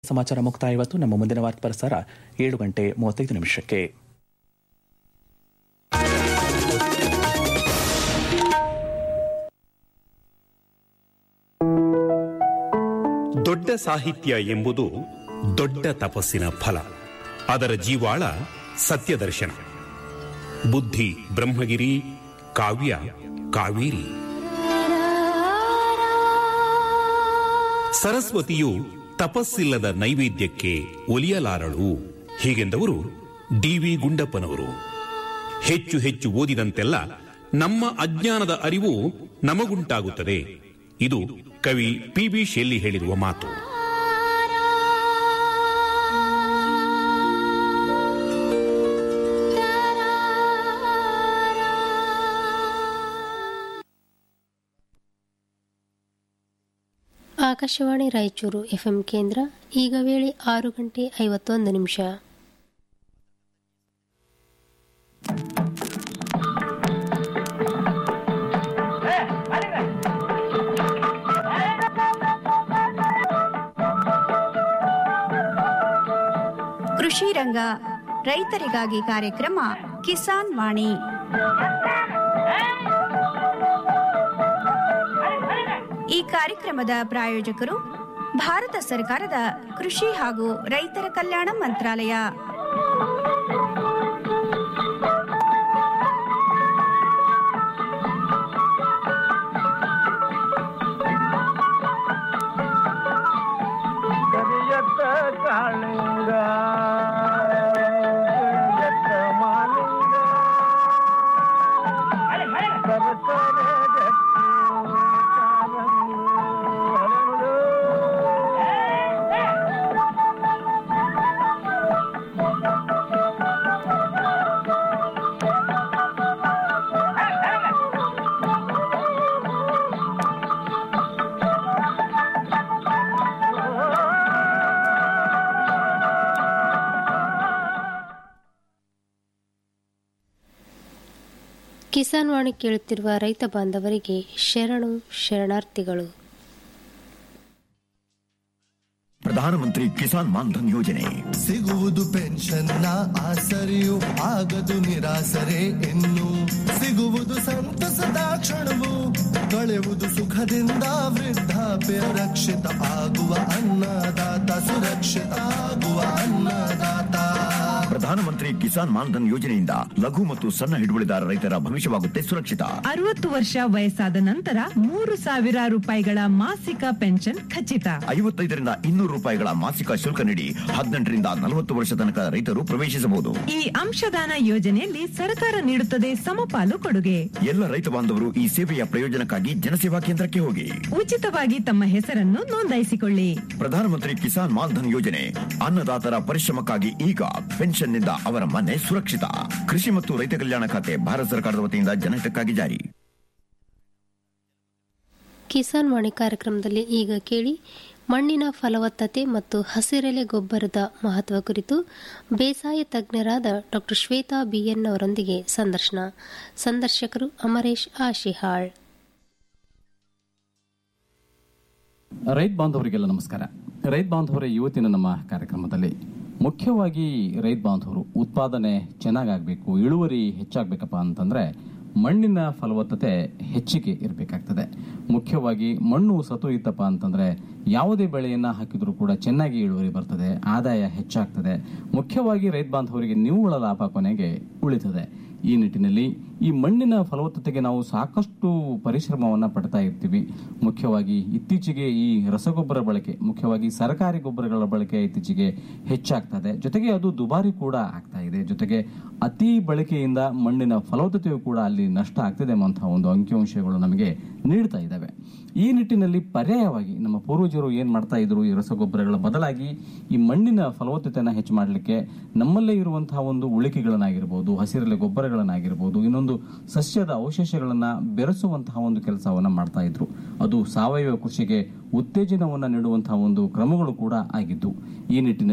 ಸಮಾಚಾರ ಮುಕ್ತಾಯ ಇವತ್ತು ನಮ್ಮ ಮುಂದಿನ ವಾರ್ತಾ ಪ್ರಸಾರ ಏಳು ಗಂಟೆ ಮೂವತ್ತೈದು ನಿಮಿಷಕ್ಕೆ ದೊಡ್ಡ ಸಾಹಿತ್ಯ ಎಂಬುದು ದೊಡ್ಡ ತಪಸ್ಸಿನ ಫಲ ಅದರ ಜೀವಾಳ ಸತ್ಯದರ್ಶನ ಬುದ್ಧಿ ಬ್ರಹ್ಮಗಿರಿ ಕಾವ್ಯ ಕಾವೇರಿ ಸರಸ್ವತಿಯು ತಪಸ್ಸಿಲ್ಲದ ನೈವೇದ್ಯಕ್ಕೆ ಒಲಿಯಲಾರಳು ಹೀಗೆಂದವರು ಡಿ ವಿ ಗುಂಡಪ್ಪನವರು ಹೆಚ್ಚು ಹೆಚ್ಚು ಓದಿದಂತೆಲ್ಲ ನಮ್ಮ ಅಜ್ಞಾನದ ಅರಿವು ನಮಗುಂಟಾಗುತ್ತದೆ ಇದು ಕವಿ ಪಿ ಬಿ ಶೆಲ್ಲಿ ಹೇಳಿರುವ ಮಾತು ಆಕಾಶವಾಣಿ ರಾಯಚೂರು ಎಫ್ಎಂ ಕೇಂದ್ರ ಈಗ ವೇಳೆ ಆರು ಗಂಟೆ ಐವತ್ತೊಂದು ನಿಮಿಷ ಕೃಷಿ ರಂಗ ರೈತರಿಗಾಗಿ ಕಾರ್ಯಕ್ರಮ ಕಿಸಾನ್ ವಾಣಿ ಈ ಕಾರ್ಯಕ್ರಮದ ಪ್ರಾಯೋಜಕರು ಭಾರತ ಸರ್ಕಾರದ ಕೃಷಿ ಹಾಗೂ ರೈತರ ಕಲ್ಯಾಣ ಮಂತ್ರಾಲಯ ಕರಿಯತ್ತ ಕಾಳಿಂಗ ಕರಿಯತ್ತ ಮಾಲಿಂಗ ಸರಸರ ಗಟ್ಟಿ ಕಾಲಂದು ಹರಳು. ಕಿಸಾನ್ ವಾಣಿ ಕೇಳುತ್ತಿರುವ ರೈತ ಬಾಂಧವರಿಗೆ ಶರಣು ಶರಣಾರ್ಥಿಗಳು ಪ್ರಧಾನಮಂತ್ರಿ ಕಿಸಾನ್ ಮಾನ್ಧನ್ ಯೋಜನೆ ಸಿಗುವುದು ಪೆನ್ಷನ್ನ ಆಸರೆಯು ಆಗದು ನಿರಾಸರೆ ಇನ್ನು ಸಿಗುವುದು ಸಂತಸದ ಕ್ಷಣವು ಕಳೆಯುವುದು ಸುಖದಿಂದ ವೃದ್ಧಾಪ್ಯ ರಕ್ಷಿತ ಆಗುವ ಅನ್ನದಾತ ಸುರಕ್ಷಿತ ಆಗುವ ಅನ್ನದಾತ ಪ್ರಧಾನಮಂತ್ರಿ ಕಿಸಾನ್ ಮಾನ್ಧನ್ ಯೋಜನೆಯಿಂದ ಲಘು ಮತ್ತು ಸಣ್ಣ ಹಿಡುವಳಿದಾರ ರೈತರ ಭವಿಷ್ಯವಾಗುತ್ತೆ ಸುರಕ್ಷಿತ ಅರವತ್ತು ವರ್ಷ ವಯಸ್ಸಾದ ನಂತರ ಮೂರು ಸಾವಿರ ರೂಪಾಯಿಗಳ ಮಾಸಿಕ ಪೆನ್ಷನ್ ಖಚಿತ ಐವತ್ತೈದರಿಂದ ಇನ್ನೂರು ರೂಪಾಯಿಗಳ ಮಾಸಿಕ ಶುಲ್ಕ ನೀಡಿ ಹದಿನೆಂಟರಿಂದ ನಲವತ್ತು ವರ್ಷ ತನಕ ರೈತರು ಪ್ರವೇಶಿಸಬಹುದು ಈ ಅಂಶದಾನ ಯೋಜನೆಯಲ್ಲಿ ಸರ್ಕಾರ ನೀಡುತ್ತದೆ ಸಮಪಾಲು ಕೊಡುಗೆ ಎಲ್ಲ ರೈತ ಬಾಂಧವರು ಈ ಸೇವೆಯ ಪ್ರಯೋಜನಕ್ಕಾಗಿ ಜನಸೇವಾ ಕೇಂದ್ರಕ್ಕೆ ಹೋಗಿ ಉಚಿತವಾಗಿ ತಮ್ಮ ಹೆಸರನ್ನು ನೋಂದಾಯಿಸಿಕೊಳ್ಳಿ ಪ್ರಧಾನಮಂತ್ರಿ ಕಿಸಾನ್ ಮಾನ್ಧನ್ ಯೋಜನೆ ಅನ್ನದಾತರ ಪರಿಶ್ರಮಕ್ಕಾಗಿ ಈಗ ಪೆನ್ಷನ್ನಿಂದ ಅವರ ಮನೆ ಸುರಕ್ಷಿತ ಕೃಷಿ ಮತ್ತು ರೈತ ಕಲ್ಯಾಣ ಖಾತೆ ಭಾರತ ಸರ್ಕಾರದ ವತಿಯಿಂದ ಜನಹಿತಕ್ಕಾಗಿ ಜಾರಿ ಕಿಸಾನ್ ವಾಣಿ ಕಾರ್ಯಕ್ರಮದಲ್ಲಿ ಈಗ ಕೇಳಿ ಮಣ್ಣಿನ ಫಲವತ್ತತೆ ಮತ್ತು ಹಸಿರೆಲೆ ಗೊಬ್ಬರದ ಮಹತ್ವ ಕುರಿತು ಬೇಸಾಯ ತಜ್ಞರಾದ ಡಾ ಶ್ವೇತಾ ಬಿಎನ್ ಅವರೊಂದಿಗೆ ಸಂದರ್ಶನ ಸಂದರ್ಶಕರು ಅಮರೇಶ್ ಆಶಿಹಾಳ್ ರೈತ ಬಾಂಧವರಿಗೆಲ್ಲ ನಮಸ್ಕಾರ ರೈತ ಬಾಂಧವರ ಇವತ್ತಿನ ನಮ್ಮ ಕಾರ್ಯಕ್ರಮದಲ್ಲಿ ಮುಖ್ಯವಾಗಿ ರೈತ ಬಾಂಧವರು ಉತ್ಪಾದನೆ ಚೆನ್ನಾಗಾಗಬೇಕು ಇಳುವರಿ ಹೆಚ್ಚಾಗಬೇಕಪ್ಪ ಅಂತಂದ್ರೆ ಮಣ್ಣಿನ ಫಲವತ್ತತೆ ಹೆಚ್ಚಿಗೆ ಇರಬೇಕಾಗ್ತದೆ ಮುಖ್ಯವಾಗಿ ಮಣ್ಣು ಸತು ಇತ್ತಪ್ಪ ಅಂತಂದ್ರೆ ಯಾವುದೇ ಬೆಳೆಯನ್ನ ಹಾಕಿದ್ರೂ ಕೂಡ ಚೆನ್ನಾಗಿ ಇಳುವರಿ ಬರ್ತದೆ ಆದಾಯ ಹೆಚ್ಚಾಗ್ತದೆ ಮುಖ್ಯವಾಗಿ ರೈತ ಬಾಂಧವರಿಗೆ ನಿವ್ವಳ ಲಾಭ ಕೊನೆಗೆ ಉಳಿತದೆ ಈ ನಿಟ್ಟಿನಲ್ಲಿ ಈ ಮಣ್ಣಿನ ಫಲವತ್ತತೆಗೆ ನಾವು ಸಾಕಷ್ಟು ಪರಿಶ್ರಮವನ್ನು ಪಡ್ತಾ ಇರ್ತೀವಿ ಮುಖ್ಯವಾಗಿ ಇತ್ತೀಚೆಗೆ ಈ ರಸಗೊಬ್ಬರ ಬಳಕೆ ಮುಖ್ಯವಾಗಿ ಸರ್ಕಾರಿ ಗೊಬ್ಬರಗಳ ಬಳಕೆ ಇತ್ತೀಚೆಗೆ ಹೆಚ್ಚಾಗ್ತದೆ ಜೊತೆಗೆ ಅದು ದುಬಾರಿ ಕೂಡ ಆಗ್ತಾ ಇದೆ ಜೊತೆಗೆ ಅತಿ ಬಳಕೆಯಿಂದ ಮಣ್ಣಿನ ಫಲವತ್ತತೆಯು ಕೂಡ ಅಲ್ಲಿ ನಷ್ಟ ಆಗ್ತಿದೆ ಎಂಬಂತಹ ಒಂದು ಅಂಕಿಅಂಶಗಳು ನಮಗೆ ನೀಡ್ತಾ ಇದ್ದಾವೆ ಈ ನಿಟ್ಟಿನಲ್ಲಿ ಪರ್ಯಾಯವಾಗಿ ನಮ್ಮ ಪೂರ್ವಜರು ಏನ್ ಮಾಡ್ತಾ ಇದ್ರು ಈ ರಸಗೊಬ್ಬರಗಳ ಬದಲಾಗಿ ಈ ಮಣ್ಣಿನ ಫಲವತ್ತತೆಯನ್ನು ಹೆಚ್ಚು ಮಾಡಲಿಕ್ಕೆ ನಮ್ಮಲ್ಲೇ ಇರುವಂತಹ ಒಂದು ಉಳಿಕೆಗಳನ್ನಾಗಿರ್ಬೋದು ಹಸಿರೆಲೆ ಗೊಬ್ಬರಗಳನ್ನಾಗಿರ್ಬೋದು ಇನ್ನೊಂದು ಸಸ್ಯದ ಅವಶೇಷಗಳನ್ನ ಬೆರೆಸುವಂತಹ ಒಂದು ಕೆಲಸವನ್ನ ಮಾಡ್ತಾ ಇದ್ರು ಅದು ಸಾವಯವ ಕೃಷಿಗೆ ಉತ್ತೇಜನವನ್ನ ನೀಡುವಂತಹ ಒಂದು ಕ್ರಮಗಳು ಕೂಡ ಆಗಿದ್ದು ಈ ನಿಟ್ಟಿನಲ್ಲಿ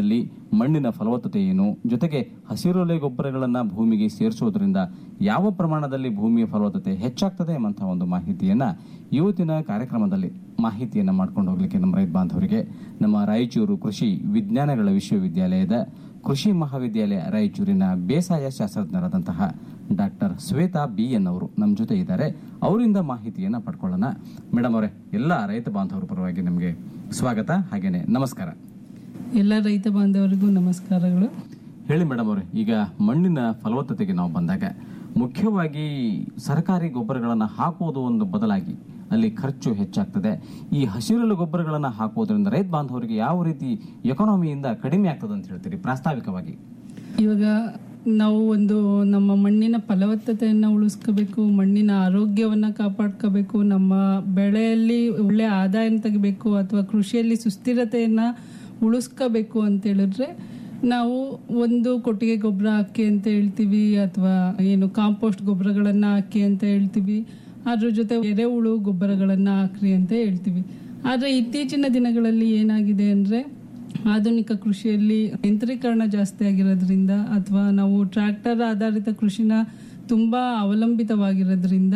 ಮಣ್ಣಿನ ಫಲವತ್ತತೆ ಏನು ಜೊತೆಗೆ ಹಸಿರುಲೆ ಗೊಬ್ಬರಗಳನ್ನ ಭೂಮಿಗೆ ಸೇರಿಸೋದ್ರಿಂದ ಯಾವ ಪ್ರಮಾಣದಲ್ಲಿ ಭೂಮಿಯ ಫಲವತ್ತತೆ ಹೆಚ್ಚಾಗ್ತದೆ ಎಂಬಂತಹ ಒಂದು ಮಾಹಿತಿಯನ್ನ ಇವತ್ತಿನ ಕಾರ್ಯಕ್ರಮದಲ್ಲಿ ಮಾಹಿತಿಯನ್ನ ಮಾಡ್ಕೊಂಡು ಹೋಗ್ಲಿಕ್ಕೆ ನಮ್ಮ ರೈತ ಬಾಂಧವರಿಗೆ ನಮ್ಮ ರಾಯಚೂರು ಕೃಷಿ ವಿಜ್ಞಾನಗಳ ವಿಶ್ವವಿದ್ಯಾಲಯದ ಕೃಷಿ ಮಹಾವಿದ್ಯಾಲಯ ರಾಯಚೂರಿನ ಬೇಸಾಯ ಶಾಸ್ತ್ರಜ್ಞರಾದಂತಹ ಡಾಕ್ಟರ್ ಶ್ವೇತಾ ಬಿ ಎನ್ ಅವರು ನಮ್ಮ ಜೊತೆ ಇದ್ದಾರೆ ಅವರಿಂದ ಮಾಹಿತಿಯನ್ನ ಪಡ್ಕೊಳ್ಳೋಣ ಮೇಡಮ್ ಅವರೇ ಎಲ್ಲ ರೈತ ಬಾಂಧವರ ಪರವಾಗಿ ನಿಮಗೆ ಸ್ವಾಗತ ಹಾಗೇನೆ ನಮಸ್ಕಾರ ಎಲ್ಲ ರೈತ ಬಾಂಧವರಿಗೂ ನಮಸ್ಕಾರಗಳು ಹೇಳಿ ಮೇಡಮ್ ಅವರೇ ಈಗ ಮಣ್ಣಿನ ಫಲವತ್ತತೆಗೆ ನಾವು ಬಂದಾಗ ಮುಖ್ಯವಾಗಿ ಸರ್ಕಾರಿ ಗೊಬ್ಬರಗಳನ್ನು ಹಾಕುವುದು ಒಂದು ಬದಲಾಗಿ ಅಲ್ಲಿ ಖರ್ಚು ಹೆಚ್ಚಾಗ್ತದೆ ಈ ಹಸಿರೆಲೆ ಗೊಬ್ಬರಗಳನ್ನು ಹಾಕುವುದರಿಂದ ರೈತ ಬಾಂಧವರಿಗೆ ಯಾವ ರೀತಿ ಎಕಾನಮಿಯಿಂದ ಕಡಿಮೆ ಆಗ್ತದೆ ಅಂತ ಹೇಳ್ತೀರಿ ಪ್ರಾಸ್ತಾವಿಕವಾಗಿ ಇವಾಗ ನಾವು ಒಂದು ನಮ್ಮ ಮಣ್ಣಿನ ಫಲವತ್ತತೆಯನ್ನು ಉಳಿಸ್ಕೋಬೇಕು ಮಣ್ಣಿನ ಆರೋಗ್ಯವನ್ನು ಕಾಪಾಡ್ಕೋಬೇಕು ನಮ್ಮ ಬೆಳೆಯಲ್ಲಿ ಒಳ್ಳೆ ಆದಾಯನ ತೆಗಿಬೇಕು ಅಥವಾ ಕೃಷಿಯಲ್ಲಿ ಸುಸ್ಥಿರತೆಯನ್ನು ಉಳಿಸ್ಕೋಬೇಕು ಅಂತ ಹೇಳಿದ್ರೆ ನಾವು ಒಂದು ಕೊಟ್ಟಿಗೆ ಗೊಬ್ಬರ ಹಾಕಿ ಅಂತ ಹೇಳ್ತೀವಿ ಅಥವಾ ಏನು ಕಾಂಪೋಸ್ಟ್ ಗೊಬ್ಬರಗಳನ್ನು ಹಾಕಿ ಅಂತ ಹೇಳ್ತೀವಿ ಅದ್ರ ಜೊತೆ ಎರೆಹುಳು ಗೊಬ್ಬರಗಳನ್ನು ಹಾಕ್ರಿ ಅಂತ ಹೇಳ್ತೀವಿ ಆದರೆ ಇತ್ತೀಚಿನ ದಿನಗಳಲ್ಲಿ ಏನಾಗಿದೆ ಅಂದರೆ ಆಧುನಿಕ ಕೃಷಿಯಲ್ಲಿ ಯಂತ್ರೀಕರಣ ಜಾಸ್ತಿ ಆಗಿರೋದ್ರಿಂದ ಅಥವಾ ನಾವು ಟ್ರ್ಯಾಕ್ಟರ್ ಆಧಾರಿತ ಕೃಷಿನ ತುಂಬ ಅವಲಂಬಿತವಾಗಿರೋದ್ರಿಂದ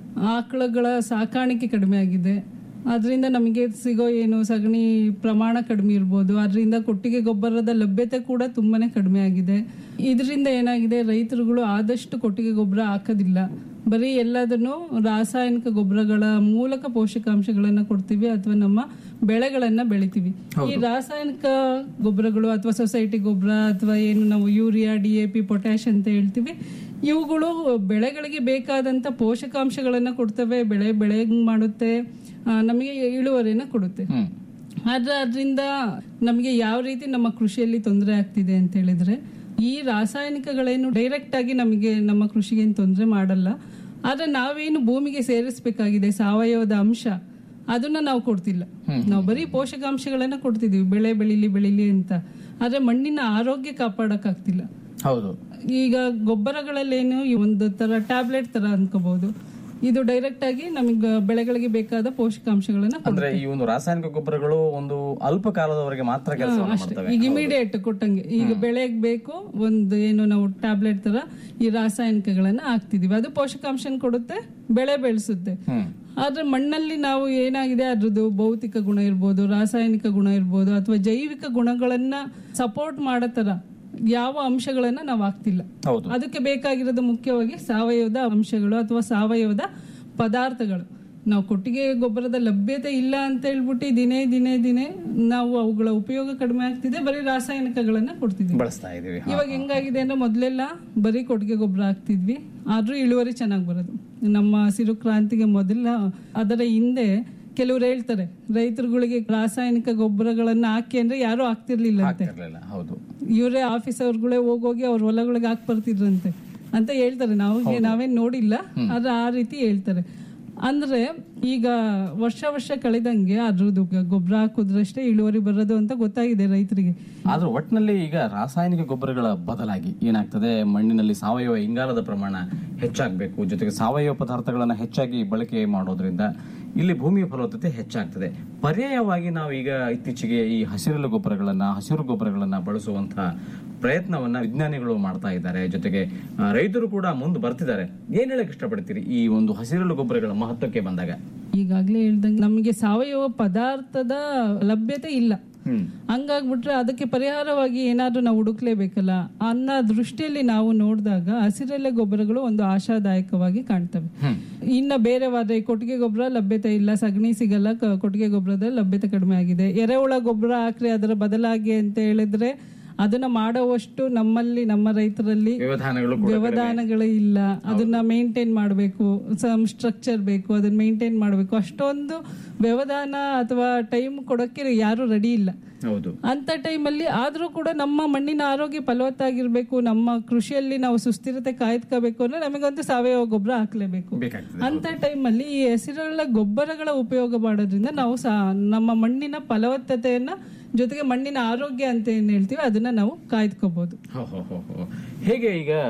ಆಕಳುಗಳ ಸಾಕಾಣಿಕೆ ಕಡಿಮೆ ಆಗಿದೆ ಅದರಿಂದ ನಮಗೆ ಸಿಗೋ ಏನು ಸಗಣಿ ಪ್ರಮಾಣ ಕಡಿಮೆ ಇರ್ಬೋದು ಅದರಿಂದ ಕೊಟ್ಟಿಗೆ ಗೊಬ್ಬರದ ಲಭ್ಯತೆ ಕೂಡ ತುಂಬಾನೇ ಕಡಿಮೆ ಆಗಿದೆ ಇದರಿಂದ ಏನಾಗಿದೆ ರೈತರುಗಳು ಆದಷ್ಟು ಕೊಟ್ಟಿಗೆ ಗೊಬ್ಬರ ಹಾಕೋದಿಲ್ಲ ಬರೀ ಎಲ್ಲದನ್ನು ರಾಸಾಯನಿಕ ಗೊಬ್ಬರಗಳ ಮೂಲಕ ಪೋಷಕಾಂಶಗಳನ್ನ ಕೊಡ್ತೀವಿ ಅಥವಾ ನಮ್ಮ ಬೆಳೆಗಳನ್ನ ಬೆಳಿತೀವಿ ಈ ರಾಸಾಯನಿಕ ಗೊಬ್ಬರಗಳು ಅಥವಾ ಸೊಸೈಟಿ ಗೊಬ್ಬರ ಅಥವಾ ಏನು ನಾವು urea D A P potash ಅಂತ ಹೇಳ್ತೀವಿ ಇವುಗಳು ಬೆಳೆಗಳಿಗೆ ಬೇಕಾದಂತ ಪೋಷಕಾಂಶಗಳನ್ನ ಕೊಡ್ತವೆ ಬೆಳೆ ಬೆಳೆ ಮಾಡುತ್ತೆ ಆ, ನಮಗೆ ಇಳುವರಿನ ಕೊಡುತ್ತೆ ಆದ್ರೆ ಅದರಿಂದ ನಮಗೆ ಯಾವ ರೀತಿ ನಮ್ಮ ಕೃಷಿಯಲ್ಲಿ ತೊಂದರೆ ಆಗ್ತಿದೆ ಅಂತ ಹೇಳಿದ್ರೆ ಈ ರಾಸಾಯನಿಕಗಳೇನು ಡೈರೆಕ್ಟ್ ಆಗಿ ನಮಗೆ ನಮ್ಮ ಕೃಷಿಗೆ ಏನು ತೊಂದರೆ ಮಾಡಲ್ಲ ಆದ್ರೆ ನಾವೇನು ಭೂಮಿಗೆ ಸೇರಿಸಬೇಕಾಗಿದೆ ಸಾವಯವದ ಅಂಶ ಅದನ್ನ ನಾವು ಕೊಡ್ತಿಲ್ಲ ನಾವು ಬರೀ ಪೋಷಕಾಂಶಗಳನ್ನ ಕೊಡ್ತಿದೀವಿ ಬೆಳೆ ಬೆಳಿಲಿ ಬೆಳಿಲಿ ಅಂತ ಆದ್ರೆ ಮಣ್ಣಿನ ಆರೋಗ್ಯ ಕಾಪಾಡಕ್ ಆಗ್ತಿಲ್ಲ ಹೌದು ಈಗ ಗೊಬ್ಬರಗಳಲ್ಲೇನು ಈ ಒಂದು ತರ ಟ್ಯಾಬ್ಲೆಟ್ ತರ ಅನ್ಕೋಬಹುದು ಇದು ಡೈರೆಕ್ಟ್ ಆಗಿ ನಮಗೆ ಬೆಳೆಗಳಿಗೆ ಬೇಕಾದ ಪೋಷಕಾಂಶಗಳನ್ನ ಅಂದ್ರೆ ಈ ಒಂದು ರಾಸಾಯನಿಕ ಗೊಬ್ಬರಗಳು ಒಂದು ಅಲ್ಪ ಕಾಲದವರೆಗೆ ಮಾತ್ರ ಕೆಲಸವನ್ನು ಮಾಡ್ತವೆ ಈಗ ಇಮಿಡಿಯೇಟ್ ಕೊಟ್ಟಂಗೆ ಈಗ ಬೆಳೆಗೆ ಬೇಕು ಒಂದು ಏನು ನಾವು ಟ್ಯಾಬ್ಲೆಟ್ ತರ ಈ ರಾಸಾಯನಿಕಗಳನ್ನ ಹಾಕ್ತಿದೀವಿ ಅದು ಪೋಷಕಾಂಶ ಕೊಡುತ್ತೆ ಬೆಳೆ ಬೆಳೆಸುತ್ತೆ ಆದ್ರೆ ಮಣ್ಣಲ್ಲಿ ನಾವು ಏನಾಗಿದೆ ಅದ್ರದ್ದು ಭೌತಿಕ ಗುಣ ಇರ್ಬೋದು ರಾಸಾಯನಿಕ ಗುಣ ಇರ್ಬೋದು ಅಥವಾ ಜೈವಿಕ ಗುಣಗಳನ್ನ ಸಪೋರ್ಟ್ ಮಾಡೋ ತರ ಯಾವ ಅಂಶಗಳನ್ನ ನಾವು ಹಾಕ್ತಿಲ್ಲ ಹೌದು ಅದಕ್ಕೆ ಬೇಕಾಗಿರೋದು ಮುಖ್ಯವಾಗಿ ಸಾವಯವದ ಅಂಶಗಳು ಅಥವಾ ಸಾವಯವದ ಪದಾರ್ಥಗಳು ನಾವು ಕೊಟ್ಟಿಗೆ ಗೊಬ್ಬರದ ಲಭ್ಯತೆ ಇಲ್ಲ ಅಂತ ಹೇಳ್ಬಿಟ್ಟು ದಿನೇ ದಿನೇ ದಿನೇ ನಾವು ಅವುಗಳ ಉಪಯೋಗ ಕಡಿಮೆ ಆಗ್ತಿದೆ ಬರೀ ರಾಸಾಯನಿಕಗಳನ್ನ ಕೊಡ್ತಿದ್ವಿ ಬಳಸ್ತಾ ಇದೀವಿ ಇವಾಗ ಹೆಂಗಾಗಿದೆ ಅಂದ್ರೆ ಮೊದಲೆಲ್ಲ ಬರೀ ಕೊಟ್ಟಿಗೆ ಗೊಬ್ಬರ ಹಾಕ್ತಿದ್ವಿ ಆದ್ರೂ ಇಳುವರಿ ಚೆನ್ನಾಗಿ ಬರೋದು ನಮ್ಮ ಹಸಿರು ಕ್ರಾಂತಿಗೆ ಮೊದಲ ಅದರ ಹಿಂದೆ ಕೆಲವ್ರು ಹೇಳ್ತಾರೆ ರೈತರುಗಳಿಗೆ ರಾಸಾಯನಿಕ ಗೊಬ್ಬರಗಳನ್ನ ಹಾಕಿ ಅಂದ್ರೆ ಯಾರು ಹಾಕ್ತಿರ್ಲಿಲ್ಲ ಅಂತೆ ಇರ್ಲಿಲ್ಲ ಹೌದು ಇವರೇ ಆಫೀಸ್ ಅವ್ರುಗಳೇ ಹೋಗೋಗಿ ಅವ್ರ ಹೊಲಗಳಿಗೆ ಹಾಕಿ ಬರ್ತಿದ್ರಂತೆ ಅಂತ ಹೇಳ್ತಾರೆ ನಾವು ನಾವೇನ್ ನೋಡಿಲ್ಲ ಆದ್ರೆ ಆ ರೀತಿ ಹೇಳ್ತಾರೆ ಅಂದ್ರೆ ಈಗ ವರ್ಷ ವರ್ಷ ಕಳೆದಂಗೆ ಅದ್ರದ್ದು ಗೊಬ್ಬರ ಹಾಕಿದ್ರಷ್ಟೇ ಇಳುವರಿ ಬರೋದು ಅಂತ ಗೊತ್ತಾಗಿದೆ ರೈತರಿಗೆ ಆದ್ರೆ ಒಟ್ಟಿನಲ್ಲಿ ಈಗ ರಾಸಾಯನಿಕ ಗೊಬ್ಬರಗಳ ಬದಲಾಗಿ ಏನಾಗ್ತದೆ ಮಣ್ಣಿನಲ್ಲಿ ಸಾವಯವ ಇಂಗಾಲದ ಪ್ರಮಾಣ ಹೆಚ್ಚಾಗಬೇಕು ಜೊತೆಗೆ ಸಾವಯವ ಪದಾರ್ಥಗಳನ್ನ ಹೆಚ್ಚಾಗಿ ಬಳಕೆ ಮಾಡೋದ್ರಿಂದ ಇಲ್ಲಿ ಭೂಮಿಯ ಫಲವತ್ತತೆ ಹೆಚ್ಚಾಗ್ತದೆ ಪರ್ಯಾಯವಾಗಿ ನಾವು ಈಗ ಇತ್ತೀಚೆಗೆ ಈ ಹಸಿರೆಲೆ ಗೊಬ್ಬರಗಳನ್ನ ಹಸಿರು ಗೊಬ್ಬರಗಳನ್ನ ಬಳಸುವಂತಹ ಪ್ರಯತ್ನವನ್ನ ವಿಜ್ಞಾನಿಗಳು ಮಾಡ್ತಾ ಇದ್ದಾರೆ ಜೊತೆಗೆ ಆ, ರೈತರು ಕೂಡ ಮುಂದೆ ಬರ್ತಿದ್ದಾರೆ ಏನ್ ಹೇಳಕ್ ಇಷ್ಟಪಡ್ತೀರಿ ಈ ಒಂದು ಹಸಿರೆಲೆ ಗೊಬ್ಬರಗಳ ಮಹತ್ವಕ್ಕೆ ಬಂದಾಗ ಈಗಾಗ್ಲೇ ಹೇಳ್ದಂಗೆ ನಮಗೆ ಸಾವಯವ ಪದಾರ್ಥದ ಲಭ್ಯತೆ ಇಲ್ಲ ಹಂಗಾಗ್ಬಿಟ್ರೆ ಅದಕ್ಕೆ ಪರಿಹಾರವಾಗಿ ಏನಾದ್ರೂ ನಾವು ಹುಡುಕ್ಲೇಬೇಕಲ್ಲ ಅನ್ನೋ ದೃಷ್ಟಿಯಲ್ಲಿ ನಾವು ನೋಡಿದಾಗ ಹಸಿರೆಲೆ ಗೊಬ್ಬರಗಳು ಒಂದು ಆಶಾದಾಯಕವಾಗಿ ಕಾಣ್ತವೆ ಇನ್ನ ಬೇರೆವಾದ್ರೆ ಈ ಕೊಟ್ಟಿಗೆ ಗೊಬ್ಬರ ಲಭ್ಯತೆ ಇಲ್ಲ ಸಗಣಿ ಸಿಗಲ್ಲ ಕ- ಕೊಟ್ಟಿಗೆ ಗೊಬ್ಬರದ ಲಭ್ಯತೆ ಕಡಿಮೆ ಆಗಿದೆ ಎರೆಹುಳ ಗೊಬ್ಬರ ಹಾಕ್ರಿ ಅದರ ಬದಲಾಗಿ ಅಂತ ಹೇಳಿದ್ರೆ ಅದನ್ನ ಮಾಡೋವಷ್ಟು ನಮ್ಮಲ್ಲಿ ನಮ್ಮ ರೈತರಲ್ಲಿ ವ್ಯವಧಾನಗಳು ಕೂಡ ವ್ಯವಧಾನಗಳು ಇಲ್ಲ ಅದನ್ನ ಮೇಂಟೈನ್ ಮಾಡಬೇಕು ಸಮ್ ಸ್ಟ್ರಕ್ಚರ್ ಬೇಕು ಅದನ್ನ ಮೇಂಟೈನ್ ಮಾಡಬೇಕು ಅಷ್ಟೊಂದು ವ್ಯವಧಾನ ಅಥವಾ ಟೈಮ್ ಕೊಡೋಕೆ ಯಾರು ರೆಡಿ ಇಲ್ಲ ಹೌದು ಅಂತ ಟೈಮಲ್ಲಿ ಆದ್ರೂ ಕೂಡ ನಮ್ಮ ಮಣ್ಣಿನ ಆರೋಗ್ಯ ಫಲವತ್ತಾಗಿರ್ಬೇಕು ನಮ್ಮ ಕೃಷಿಯಲ್ಲಿ ನಾವು ಸುಸ್ಥಿರತೆ ಕಾಯ್ದುಕೋಬೇಕು ಅಂದ್ರೆ ನಮಗೊಂದು ಸಾವಯವ ಗೊಬ್ಬರ ಹಾಕ್ಲೇಬೇಕು ಬೇಕಾಗ್ತದೆ ಅಂತ ಟೈಮಲ್ಲಿ ಈ ಹೆಸರುಗಳ ಗೊಬ್ಬರಗಳ ಉಪಯೋಗ ಮಾಡೋದ್ರಿಂದ ನಾವು ಸಹ ನಮ್ಮ ಮಣ್ಣಿನ ಫಲವತ್ತತೆಯನ್ನ ಜೊತೆಗೆ ಮಣ್ಣಿನ ಆರೋಗ್ಯ ಅಂತ ಏನ್ ಹೇಳ್ತೀವಿ ಅದನ್ನ ನಾವು ಕಾಯ್ದುಕೋಬಹುದು ಹೋ, ಹೋ, ಹೋ, ಹೋ. ಹೇಗೆ ಈಗ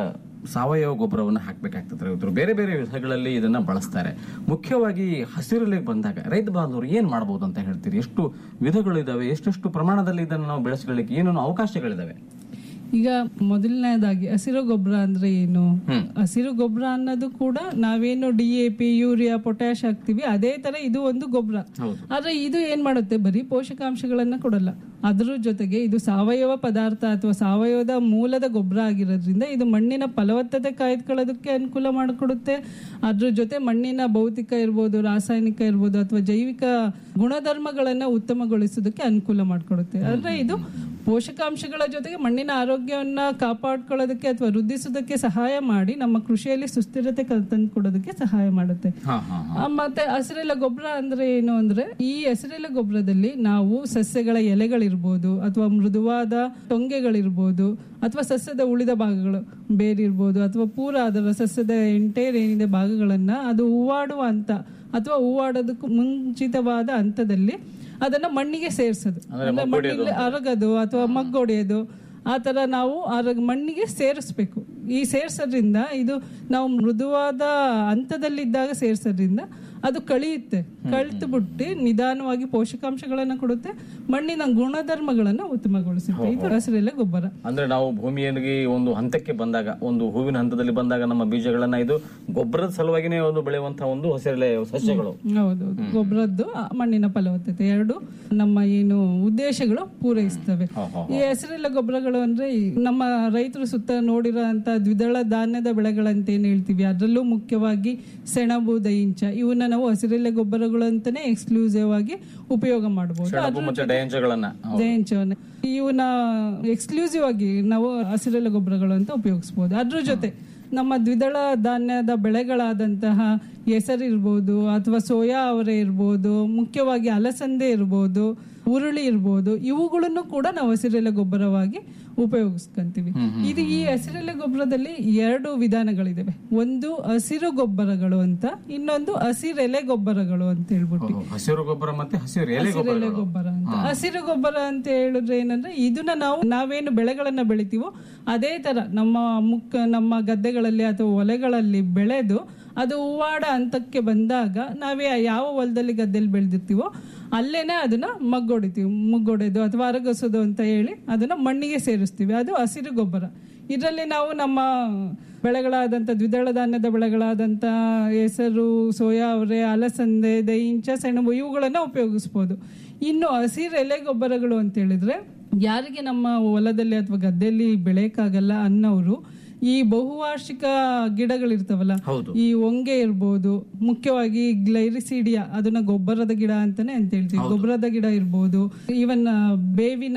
ಸಾವಯವ ಗೊಬ್ಬರವನ್ನು ಹಾಕಬೇಕಾಗ್ತದೆ ರೈತರು ಬೇರೆ ಬೇರೆ ವಿಧಗಳಲ್ಲಿ ಇದನ್ನ ಬಳಸ್ತಾರೆ ಮುಖ್ಯವಾಗಿ ಹಸಿರಲೆಗೆ ಬಂದಾಗ ರೈತ ಬಾಂಧವರು ಏನ್ ಮಾಡಬಹುದು ಅಂತ ಹೇಳ್ತೀರಿ ಎಷ್ಟು ವಿಧಗಳಿದಾವೆ ಎಷ್ಟೆಷ್ಟು ಪ್ರಮಾಣದಲ್ಲಿ ಇದನ್ನು ನಾವು ಬೆಳೆಸಲಿಕ್ಕೆ ಏನೇನು ಅವಕಾಶಗಳಿದಾವೆ ಈಗ ಮೊದಲನೇದಾಗಿ ಹಸಿರು ಗೊಬ್ಬರ ಅಂದ್ರೆ ಏನು ಹಸಿರು ಗೊಬ್ಬರ ಅನ್ನೋದು ಕೂಡ ನಾವೇನು D A P urea potash ಹಾಕ್ತಿವಿ ಅದೇ ತರ ಇದು ಒಂದು ಗೊಬ್ಬರ ಆದ್ರೆ ಇದು ಏನ್ ಮಾಡುತ್ತೆ ಬರೀ ಪೋಷಕಾಂಶಗಳನ್ನ ಕೊಡಲ್ಲ ಅದ್ರ ಜೊತೆಗೆ ಇದು ಸಾವಯವ ಪದಾರ್ಥ ಅಥವಾ ಸಾವಯವದ ಮೂಲದ ಗೊಬ್ಬರ ಆಗಿರೋದ್ರಿಂದ ಇದು ಮಣ್ಣಿನ ಫಲವತ್ತತೆ ಕಾಯ್ದುಕೊಳ್ಳೋದಕ್ಕೆ ಅನುಕೂಲ ಮಾಡಿಕೊಡುತ್ತೆ ಅದ್ರ ಜೊತೆ ಮಣ್ಣಿನ ಭೌತಿಕ ಇರ್ಬೋದು ರಾಸಾಯನಿಕ ಇರ್ಬೋದು ಅಥವಾ ಜೈವಿಕ ಗುಣಧರ್ಮಗಳನ್ನ ಉತ್ತಮಗೊಳಿಸೋದಕ್ಕೆ ಅನುಕೂಲ ಮಾಡಿಕೊಡುತ್ತೆ ಅಂದ್ರೆ ಇದು ಪೋಷಕಾಂಶಗಳ ಜೊತೆಗೆ ಮಣ್ಣಿನ ಆರೋಗ್ಯವನ್ನ ಕಾಪಾಡ್ಕೊಳ್ಳೋದಕ್ಕೆ ಅಥವಾ ವೃದ್ಧಿಸೋದಕ್ಕೆ ಸಹಾಯ ಮಾಡಿ ನಮ್ಮ ಕೃಷಿಯಲ್ಲಿ ಸುಸ್ಥಿರತೆ ತಂದು ಕೊಡೋದಕ್ಕೆ ಸಹಾಯ ಮಾಡುತ್ತೆ ಆ, ಮತ್ತೆ ಹಸಿರೆಲೆ ಗೊಬ್ಬರ ಅಂದ್ರೆ ಏನು ಅಂದ್ರೆ ಈ ಹಸಿರೆಲೆ ಗೊಬ್ಬರದಲ್ಲಿ ನಾವು ಸಸ್ಯಗಳ ಎಲೆಗಳಿರ್ಬೋದು ಅಥವಾ ಮೃದುವಾದ ಟೊಂಗೆಗಳಿರ್ಬೋದು ಅಥವಾ ಸಸ್ಯದ ಉಳಿದ ಭಾಗಗಳು ಬೇರಿರ್ಬೋದು ಅಥವಾ ಪೂರ ಅದರ ಸಸ್ಯದ ಎಂಟೈರ್ ಏನಿದೆ ಭಾಗಗಳನ್ನ ಅದು ಹೂವಾಡುವ ಹಂತ ಅಥವಾ ಹೂವಾಡೋದಕ್ಕೂ ಮುಂಚಿತವಾದ ಹಂತದಲ್ಲಿ ಅದನ್ನ ಮಣ್ಣಿಗೆ ಸೇರಿಸೋದು ಅಂದ್ರೆ ಮಣ್ಣಿಗೆ ಅರಗದು ಅಥವಾ ಮಗ್ಗೊಡೆಯೋದು ಆ ತರ ನಾವು ಅರಗ ಮಣ್ಣಿಗೆ ಸೇರಿಸ್ಬೇಕು ಈ ಸೇರ್ಸೋದ್ರಿಂದ ಇದು ನಾವು ಮೃದುವಾದ ಹಂತದಲ್ಲಿದ್ದಾಗ ಸೇರ್ಸೋದ್ರಿಂದ ಅದು ಕಳಿಯುತ್ತೆ ಕಳ್ತು ಬಿಟ್ಟು ನಿಧಾನವಾಗಿ ಪೋಷಕಾಂಶಗಳನ್ನ ಕೊಡುತ್ತೆ ಮಣ್ಣಿನ ಗುಣಧರ್ಮಗಳನ್ನ ಉತ್ತಮಗೊಳಿಸುತ್ತೆ ಇದು ಹಸಿರೆಲೆ ಗೊಬ್ಬರ ಅಂದ್ರೆ ನಾವು ಭೂಮಿಯಲ್ಲಿ ಒಂದು ಹಂತಕ್ಕೆ ಬಂದಾಗ ಒಂದು ಹೂವಿನ ಹಂತದಲ್ಲಿ ಬಂದಾಗ ನಮ್ಮ ಬೀಜಗಳನ್ನ ಇದು ಗೊಬ್ಬರದ ಸಲುವಾಗಿನೇ ಒಂದು ಬೆಳೆಯುವಂತಹ ಒಂದು ಹಸಿರೆಲೆ ಸಸ್ಯಗಳು ಹೌದು ಗೊಬ್ಬರದ್ದು ಆ, ಮಣ್ಣಿನ ಫಲವತ್ತತೆ ಎರಡು ನಮ್ಮ ಏನು ಉದ್ದೇಶಗಳು ಪೂರೈಸ್ತವೆ ಈ ಹೆಸರೆಲ್ಲ ಗೊಬ್ಬರಗಳು ಅಂದ್ರೆ ಈ ನಮ್ಮ ರೈತರು ಸುತ್ತ ನೋಡಿರೋ ಅಂತ ದ್ವಿದಳ ಧಾನ್ಯದ ಬೆಳೆಗಳಂತ ಏನ್ ಹೇಳ್ತೀವಿ ಅದರಲ್ಲೂ ಮುಖ್ಯವಾಗಿ ಸೆಣಬು ದೈಂಚ ಇವನ್ನ ನಾವು ಹಸಿರೆಲೆ ಗೊಬ್ಬರಗಳು ಅಂತಾನೆ ಎಕ್ಸ್ಕ್ಲೂಸಿವ್ ಆಗಿ ಉಪಯೋಗ ಮಾಡಬಹುದು ಸೆಣಬು ಮತ್ತೆ ಡಯಂಚಗಳನ್ನ ಜಯಂಚವನ್ನ ಇವನ್ನ ಎಕ್ಸ್ಕ್ಲೂಸಿವ್ ಆಗಿ ನಾವು ಹಸಿರೆಲೆ ಗೊಬ್ಬರಗಳು ಅಂತ ಉಪಯೋಗಿಸಬಹುದು ಅದ್ರ ಜೊತೆ ನಮ್ಮ ದ್ವಿದಳ ಧಾನ್ಯದ ಬೆಳೆಗಳಾದಂತಹ ಹೆಸರಿರ್ಬೋದು ಅಥವಾ ಸೋಯಾ ಅವರೆ ಇರ್ಬೋದು ಮುಖ್ಯವಾಗಿ ಅಲಸಂದೆ ಇರ್ಬೋದು ಉರುಳಿ ಇರ್ಬೋದು ಇವುಗಳನ್ನು ಕೂಡ ನಾವು ಹಸಿರೆಲೆ ಗೊಬ್ಬರವಾಗಿ ಉಪಯೋಗಿಸ್ಕೊಂತೀವಿ ಇದು ಈ ಹಸಿರೆಲೆ ಗೊಬ್ಬರದಲ್ಲಿ ಎರಡು ವಿಧಾನಗಳಿದಾವೆ ಒಂದು ಹಸಿರು ಗೊಬ್ಬರಗಳು ಅಂತ ಇನ್ನೊಂದು ಹಸಿರೆಲೆ ಗೊಬ್ಬರಗಳು ಅಂತ ಹೇಳ್ಬಿಟ್ಟು ಹಸಿರು ಗೊಬ್ಬರ ಮತ್ತೆ ಹಸಿರು ಎಲೆ ಹಸಿರೆಲೆ ಗೊಬ್ಬರ ಗೊಬ್ಬರ ಅಂತ ಹಸಿರು ಗೊಬ್ಬರ ಅಂತ ಹೇಳಿದ್ರೆ ಏನಂದ್ರೆ ಇದನ್ನ ನಾವು ನಾವೇನು ಬೆಳೆಗಳನ್ನ ಬೆಳಿತೀವೋ ಅದೇ ತರ ನಮ್ಮ ಮುಕ್ಕ ನಮ್ಮ ಗದ್ದೆಗಳಲ್ಲಿ ಅಥವಾ ಹೊಲೆಗಳಲ್ಲಿ ಬೆಳೆದು ಅದು ಹೂವಾಡ ಹಂತಕ್ಕೆ ಬಂದಾಗ ನಾವೇ ಯಾವ ಹೊಲದಲ್ಲಿ ಗದ್ದೆಯಲ್ಲಿ ಬೆಳೆದಿರ್ತೀವೋ ಅಲ್ಲೇನೆ ಅದನ್ನ ಮಗ್ಗೊಡಿತೀವಿ ಮುಗ್ಗೊಡೆದು ಅಥವಾ ಅರಗಿಸೋದು ಅಂತ ಹೇಳಿ ಅದನ್ನ ಮಣ್ಣಿಗೆ ಸೇರಿಸ್ತೀವಿ ಅದು ಹಸಿರು ಗೊಬ್ಬರ ಇದರಲ್ಲಿ ನಾವು ನಮ್ಮ ಬೆಳೆಗಳಾದಂಥ ದ್ವಿದಳ ಧಾನ್ಯದ ಬೆಳೆಗಳಾದಂಥ ಹೆಸರು ಸೋಯಾ ಅವರೆ ಅಲಸಂದೆ ದೈಂಚ ಸೆಣಬು ಇವುಗಳನ್ನ ಉಪಯೋಗಿಸ್ಬೋದು ಇನ್ನು ಹಸಿರು ಎಲೆ ಗೊಬ್ಬರಗಳು ಅಂತ ಹೇಳಿದ್ರೆ ಯಾರಿಗೆ ನಮ್ಮ ಹೊಲದಲ್ಲಿ ಅಥವಾ ಗದ್ದೆಯಲ್ಲಿ ಬೆಳೆಯಕ್ಕಾಗಲ್ಲ ಅನ್ನೋರು ಈ ಬಹುವಾರ್ಷಿಕ ಗಿಡಗಳಿರ್ತಾವಲ್ಲ ಈ ಹೊಂಗೆ ಇರ್ಬೋದು ಮುಖ್ಯವಾಗಿ ಗ್ಲೈರಿಸಿಡಿಯಾ ಅದನ್ನ ಗೊಬ್ಬರದ ಗಿಡ ಅಂತಾನೆ ಅಂತ ಹೇಳ್ತೀವಿ ಗೊಬ್ಬರದ ಗಿಡ ಇರ್ಬೋದು ಇವನ್ ಬೇವಿನ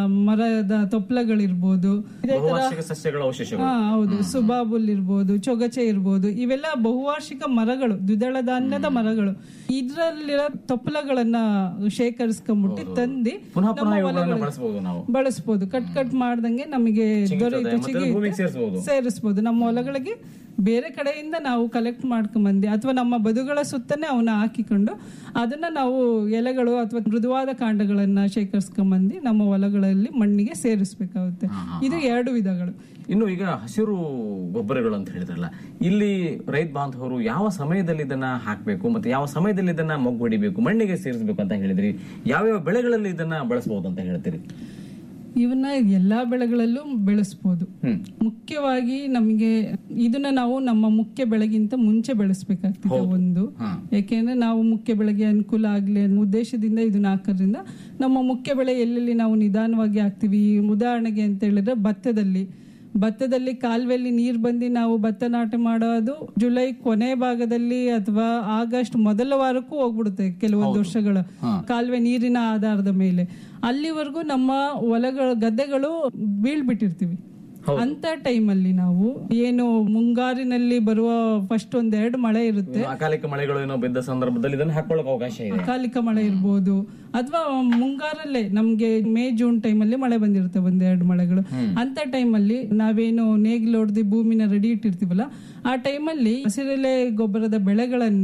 ಮರದ ತೊಪ್ಲಗಳಿರ್ಬೋದು ಇದೇ ತರ ಬಹುವಾರ್ಷಿಕ ಸಸ್ಯಗಳ ಅವಶೇಷಗಳು ಹಾ ಹೌದು ಸುಬಾಬುಲ್ ಇರ್ಬೋದು ಚೊಗಚೆ ಇರ್ಬೋದು ಇವೆಲ್ಲ ಬಹುವಾರ್ಷಿಕ ಮರಗಳು ದ್ವಿದಳ ಧಾನ್ಯದ ಮರಗಳು ಇದ್ರಲ್ಲಿರೋ ತೊಪ್ಪಲಗಳನ್ನ ಶೇಖರಿಸ್ಕೊಂಡ್ಬಿಟ್ಟು ತಂದು ಪುನಃ ಪುನಃ ನಮ್ಮ ಇವುಗಳನ್ನ ಹೊಲಗಳಿಗೆ ಬಳಸಬಹುದು ನಾವು ಬಳಸ್ಬೋದು ಕಟ್ ಕಟ್ ಮಾಡ್ದಂಗೆ ನಮಗೆ ದೊರೆಯುತ್ತೆ ಮತ್ತೆ ಚಿಗಿ ಭೂಮಿಗೆ ಸೇರಿಸಬಹುದು ಸೇರಿಸ್ಬೋದು ನಮ್ಮ ಹೊಲಗಳಿಗೆ ಬೇರೆ ಕಡೆಯಿಂದ ನಾವು ಕಲೆಕ್ಟ್ ಮಾಡ್ಕೊಂಬಂದು ಅಥವಾ ನಮ್ಮ ಬದುಗಳ ಸುತ್ತನೇ ಅವನ್ನ ಹಾಕಿಕೊಂಡು ಅದನ್ನ ನಾವು ಎಲೆಗಳು ಅಥವಾ ಮೃದುವಾದ ಕಾಂಡಗಳನ್ನ ಶೇಖರಿಸ್ಕೊಂಬಂದು ನಮ್ಮ ಹೊಲಗಳಲ್ಲಿ ಮಣ್ಣಿಗೆ ಸೇರಿಸ್ಬೇಕಾಗುತ್ತೆ ಇದು ಎರಡು ವಿಧಗಳು ಇನ್ನು ಈಗ ಹಸಿರು ಗೊಬ್ಬರಗಳು ಅಂತ ಹೇಳಿದ್ರಲ್ಲ ಇಲ್ಲಿ ರೈತ ಬಾಂಧವರು ಯಾವ ಸಮಯದಲ್ಲಿ ಇದನ್ನ ಹಾಕಬೇಕು ಮತ್ತೆ ಯಾವ ಸಮಯದಲ್ಲಿ ಇದನ್ನ ಮೊಗ್ಗೊಡಿಬೇಕು ಮಣ್ಣಿಗೆ ಸೇರಿಸಬೇಕು ಅಂತ ಹೇಳಿದ್ರಿ ಯಾವ್ಯಾವ ಬೆಳೆಗಳಲ್ಲಿ ಇದನ್ನ ಬಳಸಬಹುದು ಅಂತ ಹೇಳ್ತೀರಿ ಇವನ್ನ ಎಲ್ಲಾ ಬೆಳೆಗಳಲ್ಲೂ ಬೆಳೆಸ್ಬೋದು ಮುಖ್ಯವಾಗಿ ನಮಗೆ ಇದನ್ನ ನಾವು ನಮ್ಮ ಮುಖ್ಯ ಬೆಳೆಗಿಂತ ಮುಂಚೆ ಬೆಳೆಸ್ಬೇಕಾಗ್ತದೆ ಒಂದು ಯಾಕೆಂದ್ರೆ ನಾವು ಮುಖ್ಯ ಬೆಳೆಗೆ ಅನುಕೂಲ ಆಗ್ಲಿ ಅನ್ನೋ ಉದ್ದೇಶದಿಂದ ಇದನ್ನ ಹಾಕೋದ್ರಿಂದ ನಮ್ಮ ಮುಖ್ಯ ಬೆಳೆ ಎಲ್ಲೆಲ್ಲಿ ನಾವು ನಿಧಾನವಾಗಿ ಹಾಕ್ತಿವಿ ಉದಾಹರಣೆಗೆ ಅಂತ ಹೇಳಿದ್ರೆ ಭತ್ತದಲ್ಲಿ ಭತ್ತದಲ್ಲಿ ಕಾಲುವೆಯಲ್ಲಿ ನೀರ್ ಬಂದು ನಾವು ಭತ್ತ ನಾಟಿ ಮಾಡೋದು ಜುಲೈ ಕೊನೆ ಭಾಗದಲ್ಲಿ ಅಥವಾ ಆಗಸ್ಟ್ ಮೊದಲ ವಾರಕ್ಕೂ ಹೋಗ್ಬಿಡುತ್ತೆ ಕೆಲವೊಂದು ವರ್ಷಗಳು ಕಾಲುವೆ ನೀರಿನ ಆಧಾರದ ಮೇಲೆ ಅಲ್ಲಿವರೆಗೂ ನಮ್ಮ ಹೊಲಗಳು ಗದ್ದೆಗಳು ಬೀಳ್ಬಿಟ್ಟಿರ್ತೀವಿ ಅಂತ ಟೈಮಲ್ಲಿ ನಾವು ಏನು ಮುಂಗಾರಿನಲ್ಲಿ ಬರುವ ಫಸ್ಟ್ ಒಂದೆರಡು ಮಳೆ ಇರುತ್ತೆ ಅಕಾಲಿಕ ಮಳೆಗಳು ಏನೋ ಬಿದ್ದ ಸಂದರ್ಭದಲ್ಲಿ ಇದನ್ನ ಹಾಕೊಳ್ಳೋಕೆ ಅವಕಾಶ ಇದೆ ಅಕಾಲಿಕ ಮಳೆ ಇರ್ಬೋದು ಅಥವಾ ಮುಂಗಾರಲ್ಲೇ ನಮ್ಗೆ ಮೇ ಜೂನ್ ಟೈಮಲ್ಲಿ ಮಳೆ ಬಂದಿರುತ್ತೆ ಒಂದೆರಡು ಮಳೆಗಳು ಅಂತ ಟೈಮಲ್ಲಿ ನಾವೇನು ನೇಗಿಲು ಹೊಡೆದು ಭೂಮಿನ ರೆಡಿ ಇಟ್ಟಿರ್ತೀವಲ್ಲ ಆ ಟೈಮಲ್ಲಿ ಹಸಿರೆಲೆ ಗೊಬ್ಬರದ ಬೆಳೆಗಳನ್ನ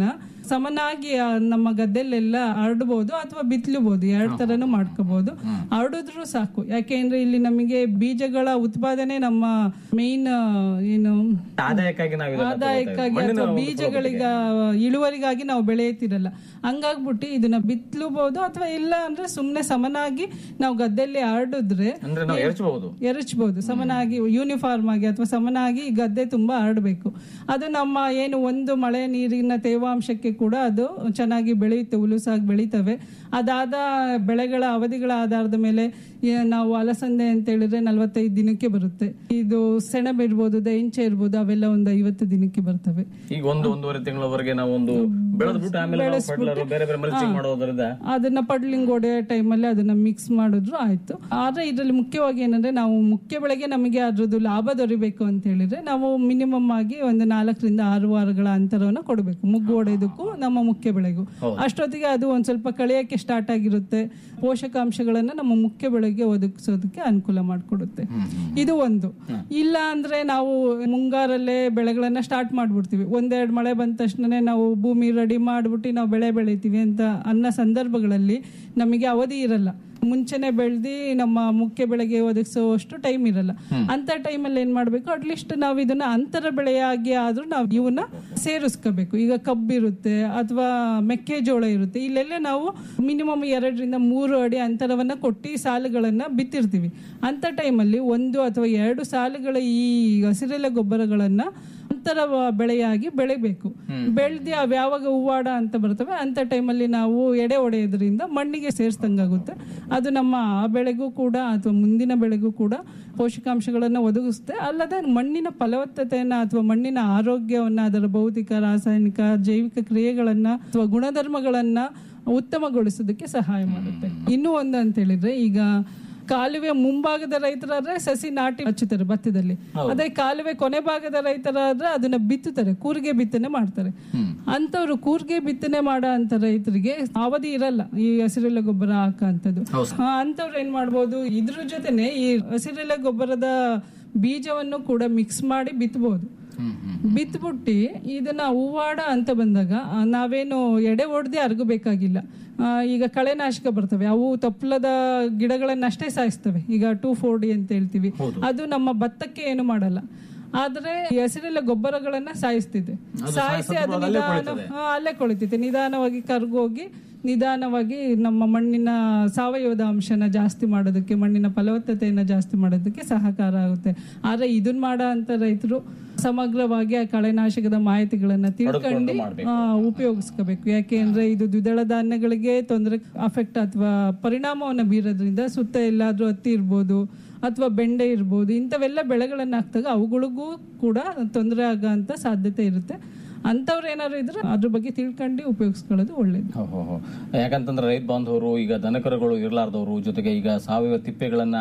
ಸಮನಾಗಿ ಆ, ನಮ್ಮ ಗದ್ದೆಲೆಲ್ಲ ಹರಡ್ಬೋದು ಅಥವಾ ಬಿತ್ತಲಬಹುದು ಎರಡ್ ತರನು ಮಾಡ್ಕೋಬಹುದು ಹರಡಿದ್ರು ಸಾಕು ಯಾಕೆಂದ್ರೆ ಇಲ್ಲಿ ನಮಗೆ ಬೀಜಗಳ ಉತ್ಪಾದನೆ ನಮ್ಮ ಮೇನ್ ಏನು ಆದಾಯಕ್ಕಾಗಿ ನಾವು ಇದನ್ನ ಆದಾಯಕ್ಕಾಗಿ ಮಣ್ಣಿನ ಅಥವಾ ಒಂದು ಬೀಜಗಳಿಗ ಇಳುವರಿಗಾಗಿ ನಾವು ಬೆಳೆಯುತ್ತಿರಲ್ಲ ಹಂಗಾಗ್ಬಿಟ್ಟು ಇದನ್ನ ಬಿತ್ತಲಬಹುದು ಅಥವಾ ಇಲ್ಲ ಅಂದ್ರೆ ಸುಮ್ನೆ ಸಮನಾಗಿ ನಾವು ಗದ್ದೆಯಲ್ಲಿ ಹರಡಿದ್ರೆ ಅಂದ್ರೆ ನಾವು ಎರಚಬಹುದು ಎರಚಬಹುದು ಸಮನಾಗಿ ಯೂನಿಫಾರ್ಮ್ ಆಗಿ ಅಥವಾ ಸಮನಾಗಿ ಗದ್ದೆ ತುಂಬಾ ಹರಡಬೇಕು ಅದು ನಮ್ಮ ಏನು ಒಂದು ಮಳೆ ನೀರಿನ ತೇವಾಂಶಕ್ಕೆ ಕೂಡ ಅದು ಚೆನ್ನಾಗಿ ಬೆಳೆಯುತ್ತೆ ಉಲುಸಾಗಿ ಬೆಳೀತವೆ ಅದಾದ ಬೆಳೆಗಳ ಅವಧಿಗಳ ಆಧಾರದ ಮೇಲೆ ಏ- ನಾವು ಅಲಸಂದೆ ಅಂತ ಹೇಳಿದ್ರೆ ನಲವತ್ತೈದು ದಿನಕ್ಕೆ ಬರುತ್ತೆ ಇದು ಸೆಣಬು ಇರ್ಬೋದು ದೈಂಚೆ ಇರ್ಬೋದು ಅವೆಲ್ಲ ಒಂದು ಐವತ್ತು ದಿನಕ್ಕೆ ಬರ್ತವೆ ಈಗ ಒಂದು ಒಂದೂವರೆ ತಿಂಗಳವರೆಗೆ ನಾವು ಒಂದು ಬೆಳೆದ್ಬಿಟ್ಟು ಆಮೇಲೆ ನಾವು ಫರ್ಟಿಲರ್ ಬೇರೆ ಬೇರೆ ಮಲ್ಚಿಂಗ್ ಮಾಡೋದ್ರಿಂದ ಅದನ್ನ ಪಡ್ಲಿಂಗ್ ಹೊಡೆಯೋ ಟೈಮಲ್ಲಿ ಅದನ್ನ ಮಿಕ್ಸ್ ಮಾಡಿದ್ರು ಆಯ್ತು ಆದ್ರೆ ಇದರಲ್ಲಿ ಮುಖ್ಯವಾಗಿ ಏನಂದ್ರೆ ನಾವು ಮುಖ್ಯ ಬೆಳೆಗೆ ನಮಗೆ ಅದ್ರದ್ದು ಲಾಭ ದೊರಿಬೇಕು ಅಂತ ಹೇಳಿದ್ರೆ ನಾವು ಮಿನಿಮಮ್ ಆಗಿ ಒಂದು ನಾಲ್ಕರಿಂದ ಆರು ವಾರಗಳ ಅಂತರವನ್ನ ಕೊಡಬೇಕು ಮುಗ್ಗು ಹೊಡೆಯೋದಕ್ಕೂ ನಮ್ಮ ಮುಖ್ಯ ಬೆಳೆಗೂ ಅಷ್ಟೊತ್ತಿಗೆ ಅದು ಒಂದ್ ಸ್ವಲ್ಪ ಕಳೆಯಕ್ಕೆ ಸ್ಟಾರ್ಟ್ ಆಗಿರುತ್ತೆ ಪೋಷಕಾಂಶಗಳನ್ನ ನಮ್ಮ ಮುಖ್ಯ ಬೆಳೆಗೆ ಒದಗಿಸೋದಕ್ಕೆ ಅನುಕೂಲ ಮಾಡಿಕೊಡುತ್ತೆ ಇದು ಒಂದು ಇಲ್ಲ ಅಂದ್ರೆ ನಾವು ಮುಂಗಾರಲ್ಲೇ ಬೆಳೆಗಳನ್ನ ಸ್ಟಾರ್ಟ್ ಮಾಡ್ಬಿಡ್ತೀವಿ ಒಂದೆರಡು ಮಳೆ ಬಂದ ತಕ್ಷಣನೇ ನಾವು ಭೂಮಿ ರೆಡಿ ಮಾಡ್ಬಿಟ್ಟು ನಾವು ಬೆಳೆ ಬೆಳಿತೀವಿ ಅಂತ ಅನ್ನೋ ಸಂದರ್ಭಗಳಲ್ಲಿ ನಮಗೆ ಅವಧಿ ಇರಲ್ಲ ಮುಂಚೆನೆ ಬೆಳೆದಿ ನಮ್ಮ ಮುಖ್ಯ ಬೆಳೆಗೆ ಒದಗಿಸುವಷ್ಟು ಟೈಮ್ ಇರಲ್ಲ ಅಂತ ಟೈಮಲ್ಲಿ ಏನ್ ಮಾಡ್ಬೇಕು ಅಟ್ಲೀಸ್ಟ್ ನಾವು ಇದನ್ನ ಅಂತರ ಬೆಳೆಯಾಗಿ ಆದ್ರೂ ನಾವು ಇವನ್ನ ಸೇರಿಸ್ಕೋಬೇಕು ಈಗ ಕಬ್ಬಿರುತ್ತೆ ಅಥವಾ ಮೆಕ್ಕೆಜೋಳ ಇರುತ್ತೆ ಇಲ್ಲೆಲ್ಲ ನಾವು ಮಿನಿಮಮ್ ಎರಡರಿಂದ ಮೂರು ಅಡಿ ಅಂತರವನ್ನ ಕೊಟ್ಟು ಸಾಲುಗಳನ್ನ ಬಿತ್ತಿರ್ತೀವಿ ಅಂತ ಟೈಮಲ್ಲಿ ಒಂದು ಅಥವಾ ಎರಡು ಸಾಲುಗಳ ಈ ಹಸಿರೆಲೆ ಗೊಬ್ಬರಗಳನ್ನ ಅಂತರ ಬೆಳೆಯಾಗಿ ಬೆಳಿಬೇಕು ಬೆಳೆದಿ ಅವ್ ಯಾವಾಗ ಹೂವಾಡ ಅಂತ ಬರ್ತವೆ ಅಂತ ಟೈಮಲ್ಲಿ ನಾವು ಎಡೆ ಹೊಡೆಯೋದ್ರಿಂದ ಮಣ್ಣಿಗೆ ಸೇರಿಸ್ದಂಗಾಗುತ್ತೆ ಅದು ನಮ್ಮ ಆ ಬೆಳೆಗೂ ಕೂಡ ಅಥವಾ ಮುಂದಿನ ಬೆಳೆಗೂ ಕೂಡ ಪೋಷಕಾಂಶಗಳನ್ನು ಒದಗಿಸುತ್ತೆ ಅಲ್ಲದೆ ಮಣ್ಣಿನ ಫಲವತ್ತತೆಯನ್ನ ಅಥವಾ ಮಣ್ಣಿನ ಆರೋಗ್ಯವನ್ನ ಅದರ ಭೌತಿಕ ರಾಸಾಯನಿಕ ಜೈವಿಕ ಕ್ರಿಯೆಗಳನ್ನ ಅಥವಾ ಗುಣಧರ್ಮಗಳನ್ನ ಉತ್ತಮಗೊಳಿಸೋದಕ್ಕೆ ಸಹಾಯ ಮಾಡುತ್ತೆ ಇನ್ನೂ ಒಂದು ಅಂತ ಹೇಳಿದ್ರೆ ಈಗ ಕಾಲುವೆ ಮುಂಭಾಗದ ರೈತರಾದ್ರೆ ಸಸಿ ನಾಟಿ ಹಚ್ಚುತ್ತಾರೆ ಭತ್ತದಲ್ಲಿ ಅದೇ ಕಾಲುವೆ ಕೊನೆ ಭಾಗದ ರೈತರಾದ್ರೆ ಅದನ್ನ ಬಿತ್ತುತ್ತಾರೆ ಕೂರಿಗೆ ಬಿತ್ತನೆ ಮಾಡ್ತಾರೆ ಅಂತವ್ರು ಕೂರ್ಗೆ ಬಿತ್ತನೆ ಮಾಡೋ ಅಂತ ರೈತರಿಗೆ ಅವಧಿ ಇರಲ್ಲ ಈ ಹಸಿರೆಲೆ ಗೊಬ್ಬರ ಹಾಕಂತದ್ದು ಅಂತವ್ರು ಏನ್ ಮಾಡ್ಬೋದು ಇದ್ರ ಜೊತೆನೆ ಈ ಹಸಿರೆಲೆ ಗೊಬ್ಬರದ ಬೀಜವನ್ನು ಕೂಡ ಮಿಕ್ಸ್ ಮಾಡಿ ಬಿತ್ತಬಹುದು ಬಿತ್ಬಿಟ್ಟು ಇದನ್ನ ಹೂವಾಡ ಅಂತ ಬಂದಾಗ ಆ, ನಾವೇನು ಎಡೆ ಹೊಡೆದೇ ಅರಗಬೇಕಾಗಿಲ್ಲ ಆ, ಈಗ ಕಳೆನಾಶಕ ಬರ್ತವೆ ಅವು ತಪ್ಪಲದ ಗಿಡಗಳನ್ನಷ್ಟೇ ಸಾಯಿಸ್ತವೆ ಈಗ ಟೂ ಫೋರ್ಡಿ ಅಂತ ಹೇಳ್ತೀವಿ ಅದು ನಮ್ಮ ಭತ್ತಕ್ಕೆ ಏನು ಮಾಡಲ್ಲ ಆದ್ರೆ ಈ ಹಸಿರೆಲ್ಲ ಗೊಬ್ಬರಗಳನ್ನ ಸಾಯಿಸ್ತಿದೆ ಸಾಯಿಸಿ ಅದು ನಿಧಾನ ಹಾ, ಅಲ್ಲೇ ಕೊಳಿತೈತೆ ನಿಧಾನವಾಗಿ ಕರ್ಗೋಗಿ ನಿಧಾನವಾಗಿ ನಮ್ಮ ಮಣ್ಣಿನ ಸಾವಯವದ ಅಂಶನ ಜಾಸ್ತಿ ಮಾಡೋದಕ್ಕೆ ಮಣ್ಣಿನ ಫಲವತ್ತತೆಯನ್ನ ಜಾಸ್ತಿ ಮಾಡೋದಕ್ಕೆ ಸಹಕಾರ ಆಗುತ್ತೆ ಆದ್ರೆ ಇದನ್ ಮಾಡೋ ಅಂತ ರೈತರು ಸಮಗ್ರವಾಗಿ ಆ ಕಳೆನಾಶಕದ ಮಾಹಿತಿಗಳನ್ನ ತಿಳ್ಕೊಂಡು ಆ, ಉಪಯೋಗಿಸ್ಕೋಬೇಕು ಯಾಕೆಂದ್ರೆ ಇದು ದ್ವಿದಳ ಧಾನ್ಯಗಳಿಗೆ ತೊಂದರೆ ಅಫೆಕ್ಟ್ ಅಥವಾ ಪರಿಣಾಮವನ್ನು ಬೀರೋದ್ರಿಂದ ಸುತ್ತ ಎಲ್ಲಾದ್ರೂ ಹತ್ತಿ ಇರ್ಬೋದು ಅಥವಾ ಬೆಂಡೆ ಇರ್ಬೋದು ಇಂಥವೆಲ್ಲ ಬೆಳೆಗಳನ್ನ ಹಾಕ್ದಾಗ ಅವುಗಳಿಗೂ ಕೂಡ ತೊಂದರೆ ಆಗೋ ಸಾಧ್ಯತೆ ಇರುತ್ತೆ ಅಂಥವ್ರು ಏನಾದ್ರು ಇದ್ರೆ ಅದ್ರ ಬಗ್ಗೆ ತಿಳ್ಕೊಂಡು ಉಪಯೋಗಿಸ್ಕೊಳ್ಳೋದು ಒಳ್ಳೇದು ಹೋ, ಹೋ, ಹೋ. ಯಾಕಂತಂದ್ರೆ ರೈತ ಬಾಂಧವರು ಈಗ ದನಕರುಗಳು ಇರಲಾರ್ದವರು ಜೊತೆಗೆ ಈಗ ಸಾವಯವ ತಿಪ್ಪೆಗಳನ್ನ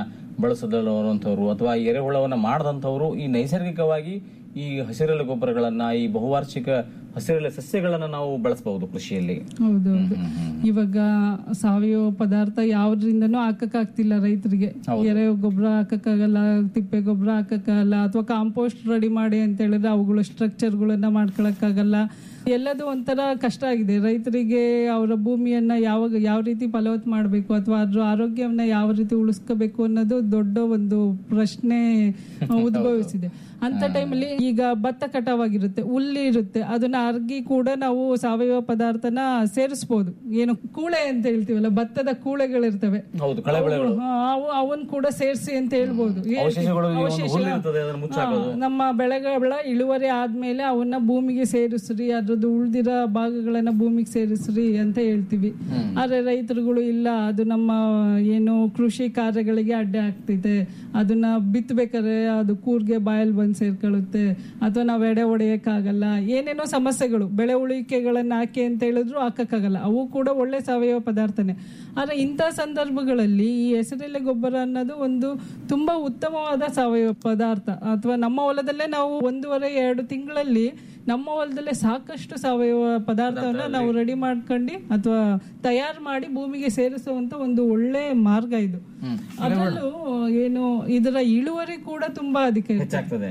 ಬಳಸದವರು ಅಥವಾ ಎರೆಹುಳವನ್ನ ಮಾಡದಂಥವ್ರು ಈ ನೈಸರ್ಗಿಕವಾಗಿ ಈ ಹಸಿರೆಲೆ ಗೊಬ್ಬರಗಳನ್ನ ಈ ಬಹುವಾರ್ಷಿಕ ಹಸಿರೆಲೆ ಸಸ್ಯಗಳನ್ನ ನಾವು ಬಳಸಬಹುದು ಕೃಷಿಯಲ್ಲಿ ಹೌದು ಹೌದು ಇವಾಗ ಸಾವಯವ ಪದಾರ್ಥ ಯಾವ್ದ್ರಿಂದನೂ ಹಾಕಕ್ಕಾಗ್ತಿಲ್ಲ ರೈತರಿಗೆ ಎರೆ ಗೊಬ್ಬರ ಹಾಕಕ್ಕಾಗಲ್ಲ ತಿಪ್ಪೆ ಗೊಬ್ಬರ ಹಾಕಕ್ಕಾಗಲ್ಲ ಅಥವಾ ಕಾಂಪೋಸ್ಟ್ ರೆಡಿ ಮಾಡಿ ಅಂತ ಹೇಳಿದ್ರೆ ಅವುಗಳ ಸ್ಟ್ರಕ್ಚರ್ಗಳನ್ನ ಮಾಡ್ಕೊಳಕ್ಕಾಗಲ್ಲ ಎಲ್ಲದೂ ಒಂಥರ ಕಷ್ಟ ಆಗಿದೆ ರೈತರಿಗೆ ಅವರ ಭೂಮಿಯನ್ನ ಯಾವಾಗ ಯಾವ ರೀತಿ ಫಲವತ್ ಮಾಡಬೇಕು ಅಥವಾ ಅದ್ರ ಆರೋಗ್ಯವನ್ನ ಯಾವ ರೀತಿ ಉಳಿಸ್ಕೋಬೇಕು ಅನ್ನೋದು ದೊಡ್ಡ ಒಂದು ಪ್ರಶ್ನೆ ಉದ್ಭವಿಸಿದೆ ಅಂತ ಟೈಮಲ್ಲಿ ಈಗ ಭತ್ತ ಕಟಾವಾಗಿರುತ್ತೆ ಹುಲ್ಲು ಇರುತ್ತೆ ಅದನ್ನ ಅರ್ಗಿ ಕೂಡ ನಾವು ಸಾವಯವ ಪದಾರ್ಥನ ಸೇರಿಸ್ಬೋದು ಏನು ಕೂಳೆ ಅಂತ ಹೇಳ್ತೀವಲ್ಲ ಭತ್ತದ ಕೂಳೆಗಳಿರ್ತವೆ ಹೌದು ಕಳೆ ಬೆಳೆಗಳು ಹಾ, ಅವು ಅವನ್ ಕೂಡ ಸೇರಿಸಿ ಅಂತ ಹೇಳ್ಬೋದು ಏ- ಅವಶೇಷಗಳು ಈ ಒಂದು ಅವಶೇಷ, ಹುಲ್ಲು ಇರ್ತದೆ ಅದನ್ನ ಮುಚ್ಚಾಕೋದು ಹಾ, ನಮ್ಮ ಬೆಳೆಗಳ ಇಳುವರಿ ಆದ್ಮೇಲೆ ಅವನ್ನ ಭೂಮಿಗೆ ಸೇರಿಸ್ರಿ ಅದ್ರದ್ದು ಉಳ್ದಿರೋ ಭಾಗಗಳನ್ನ ಭೂಮಿಗೆ ಸೇರಿಸ್ರಿ ಅಂತ ಹೇಳ್ತೀವಿ ಆದ್ರೆ ರೈತರುಗಳು ಇಲ್ಲ ಅದು ನಮ್ಮ ಏನು ಕೃಷಿ ಕಾರ್ಯಗಳಿಗೆ ಅಡ್ಡ ಆಗ್ತೈತೆ ಅದನ್ನ ಬಿತ್ತಬೇಕಾದ್ರೆ ಅದು ಕೂರ್ಗೆ ಬಾಯಲ್ಲಿ ಬಂದು ಸೇರ್ಕೊಳ್ಳುತ್ತೆ ಅಥವಾ ನಾವು ಎಡೆ ಹೊಡೆಯಕ್ಕಾಗಲ್ಲ ಏನೇನೋ ಸಮಸ್ಯೆಗಳು ಬೆಳೆ ಉಳಿಕೆಗಳನ್ನ ಹಾಕಿ ಅಂತ ಹೇಳಿದ್ರು ಹಾಕಕ್ಕಾಗಲ್ಲ ಅವು ಕೂಡ ಒಳ್ಳೆ ಸಾವಯವ ಪದಾರ್ಥನೇ ಆದ್ರೆ ಇಂಥ ಸಂದರ್ಭಗಳಲ್ಲಿ ಈ ಹೆಸರೆಲೆ ಗೊಬ್ಬರ ಅನ್ನೋದು ಒಂದು ತುಂಬಾ ಉತ್ತಮವಾದ ಸಾವಯವ ಪದಾರ್ಥ ಅಥವಾ ನಮ್ಮ ಹೊಲದಲ್ಲೇ ನಾವು ಒಂದೂವರೆ ಎರಡು ತಿಂಗಳಲ್ಲಿ ನಮ್ಮ ಹೊಲದಲ್ಲೇ ಸಾಕಷ್ಟು ಸಾವಯವ ಪದಾರ್ಥವನ್ನ ನಾವು ರೆಡಿ ಮಾಡ್ಕೊಂಡು ಅಥವಾ ತಯಾರು ಮಾಡಿ ಭೂಮಿಗೆ ಸೇರಿಸುವಂತ ಒಂದು ಒಳ್ಳೆ ಮಾರ್ಗ ಇದು ಅದರಲ್ಲೂ ಏನು ಇದರ ಇಳುವರಿ ಕೂಡ ತುಂಬಾ ಅಧಿಕ ಇರುತ್ತೆ ಹೆಚ್ಚಾಗ್ತದೆ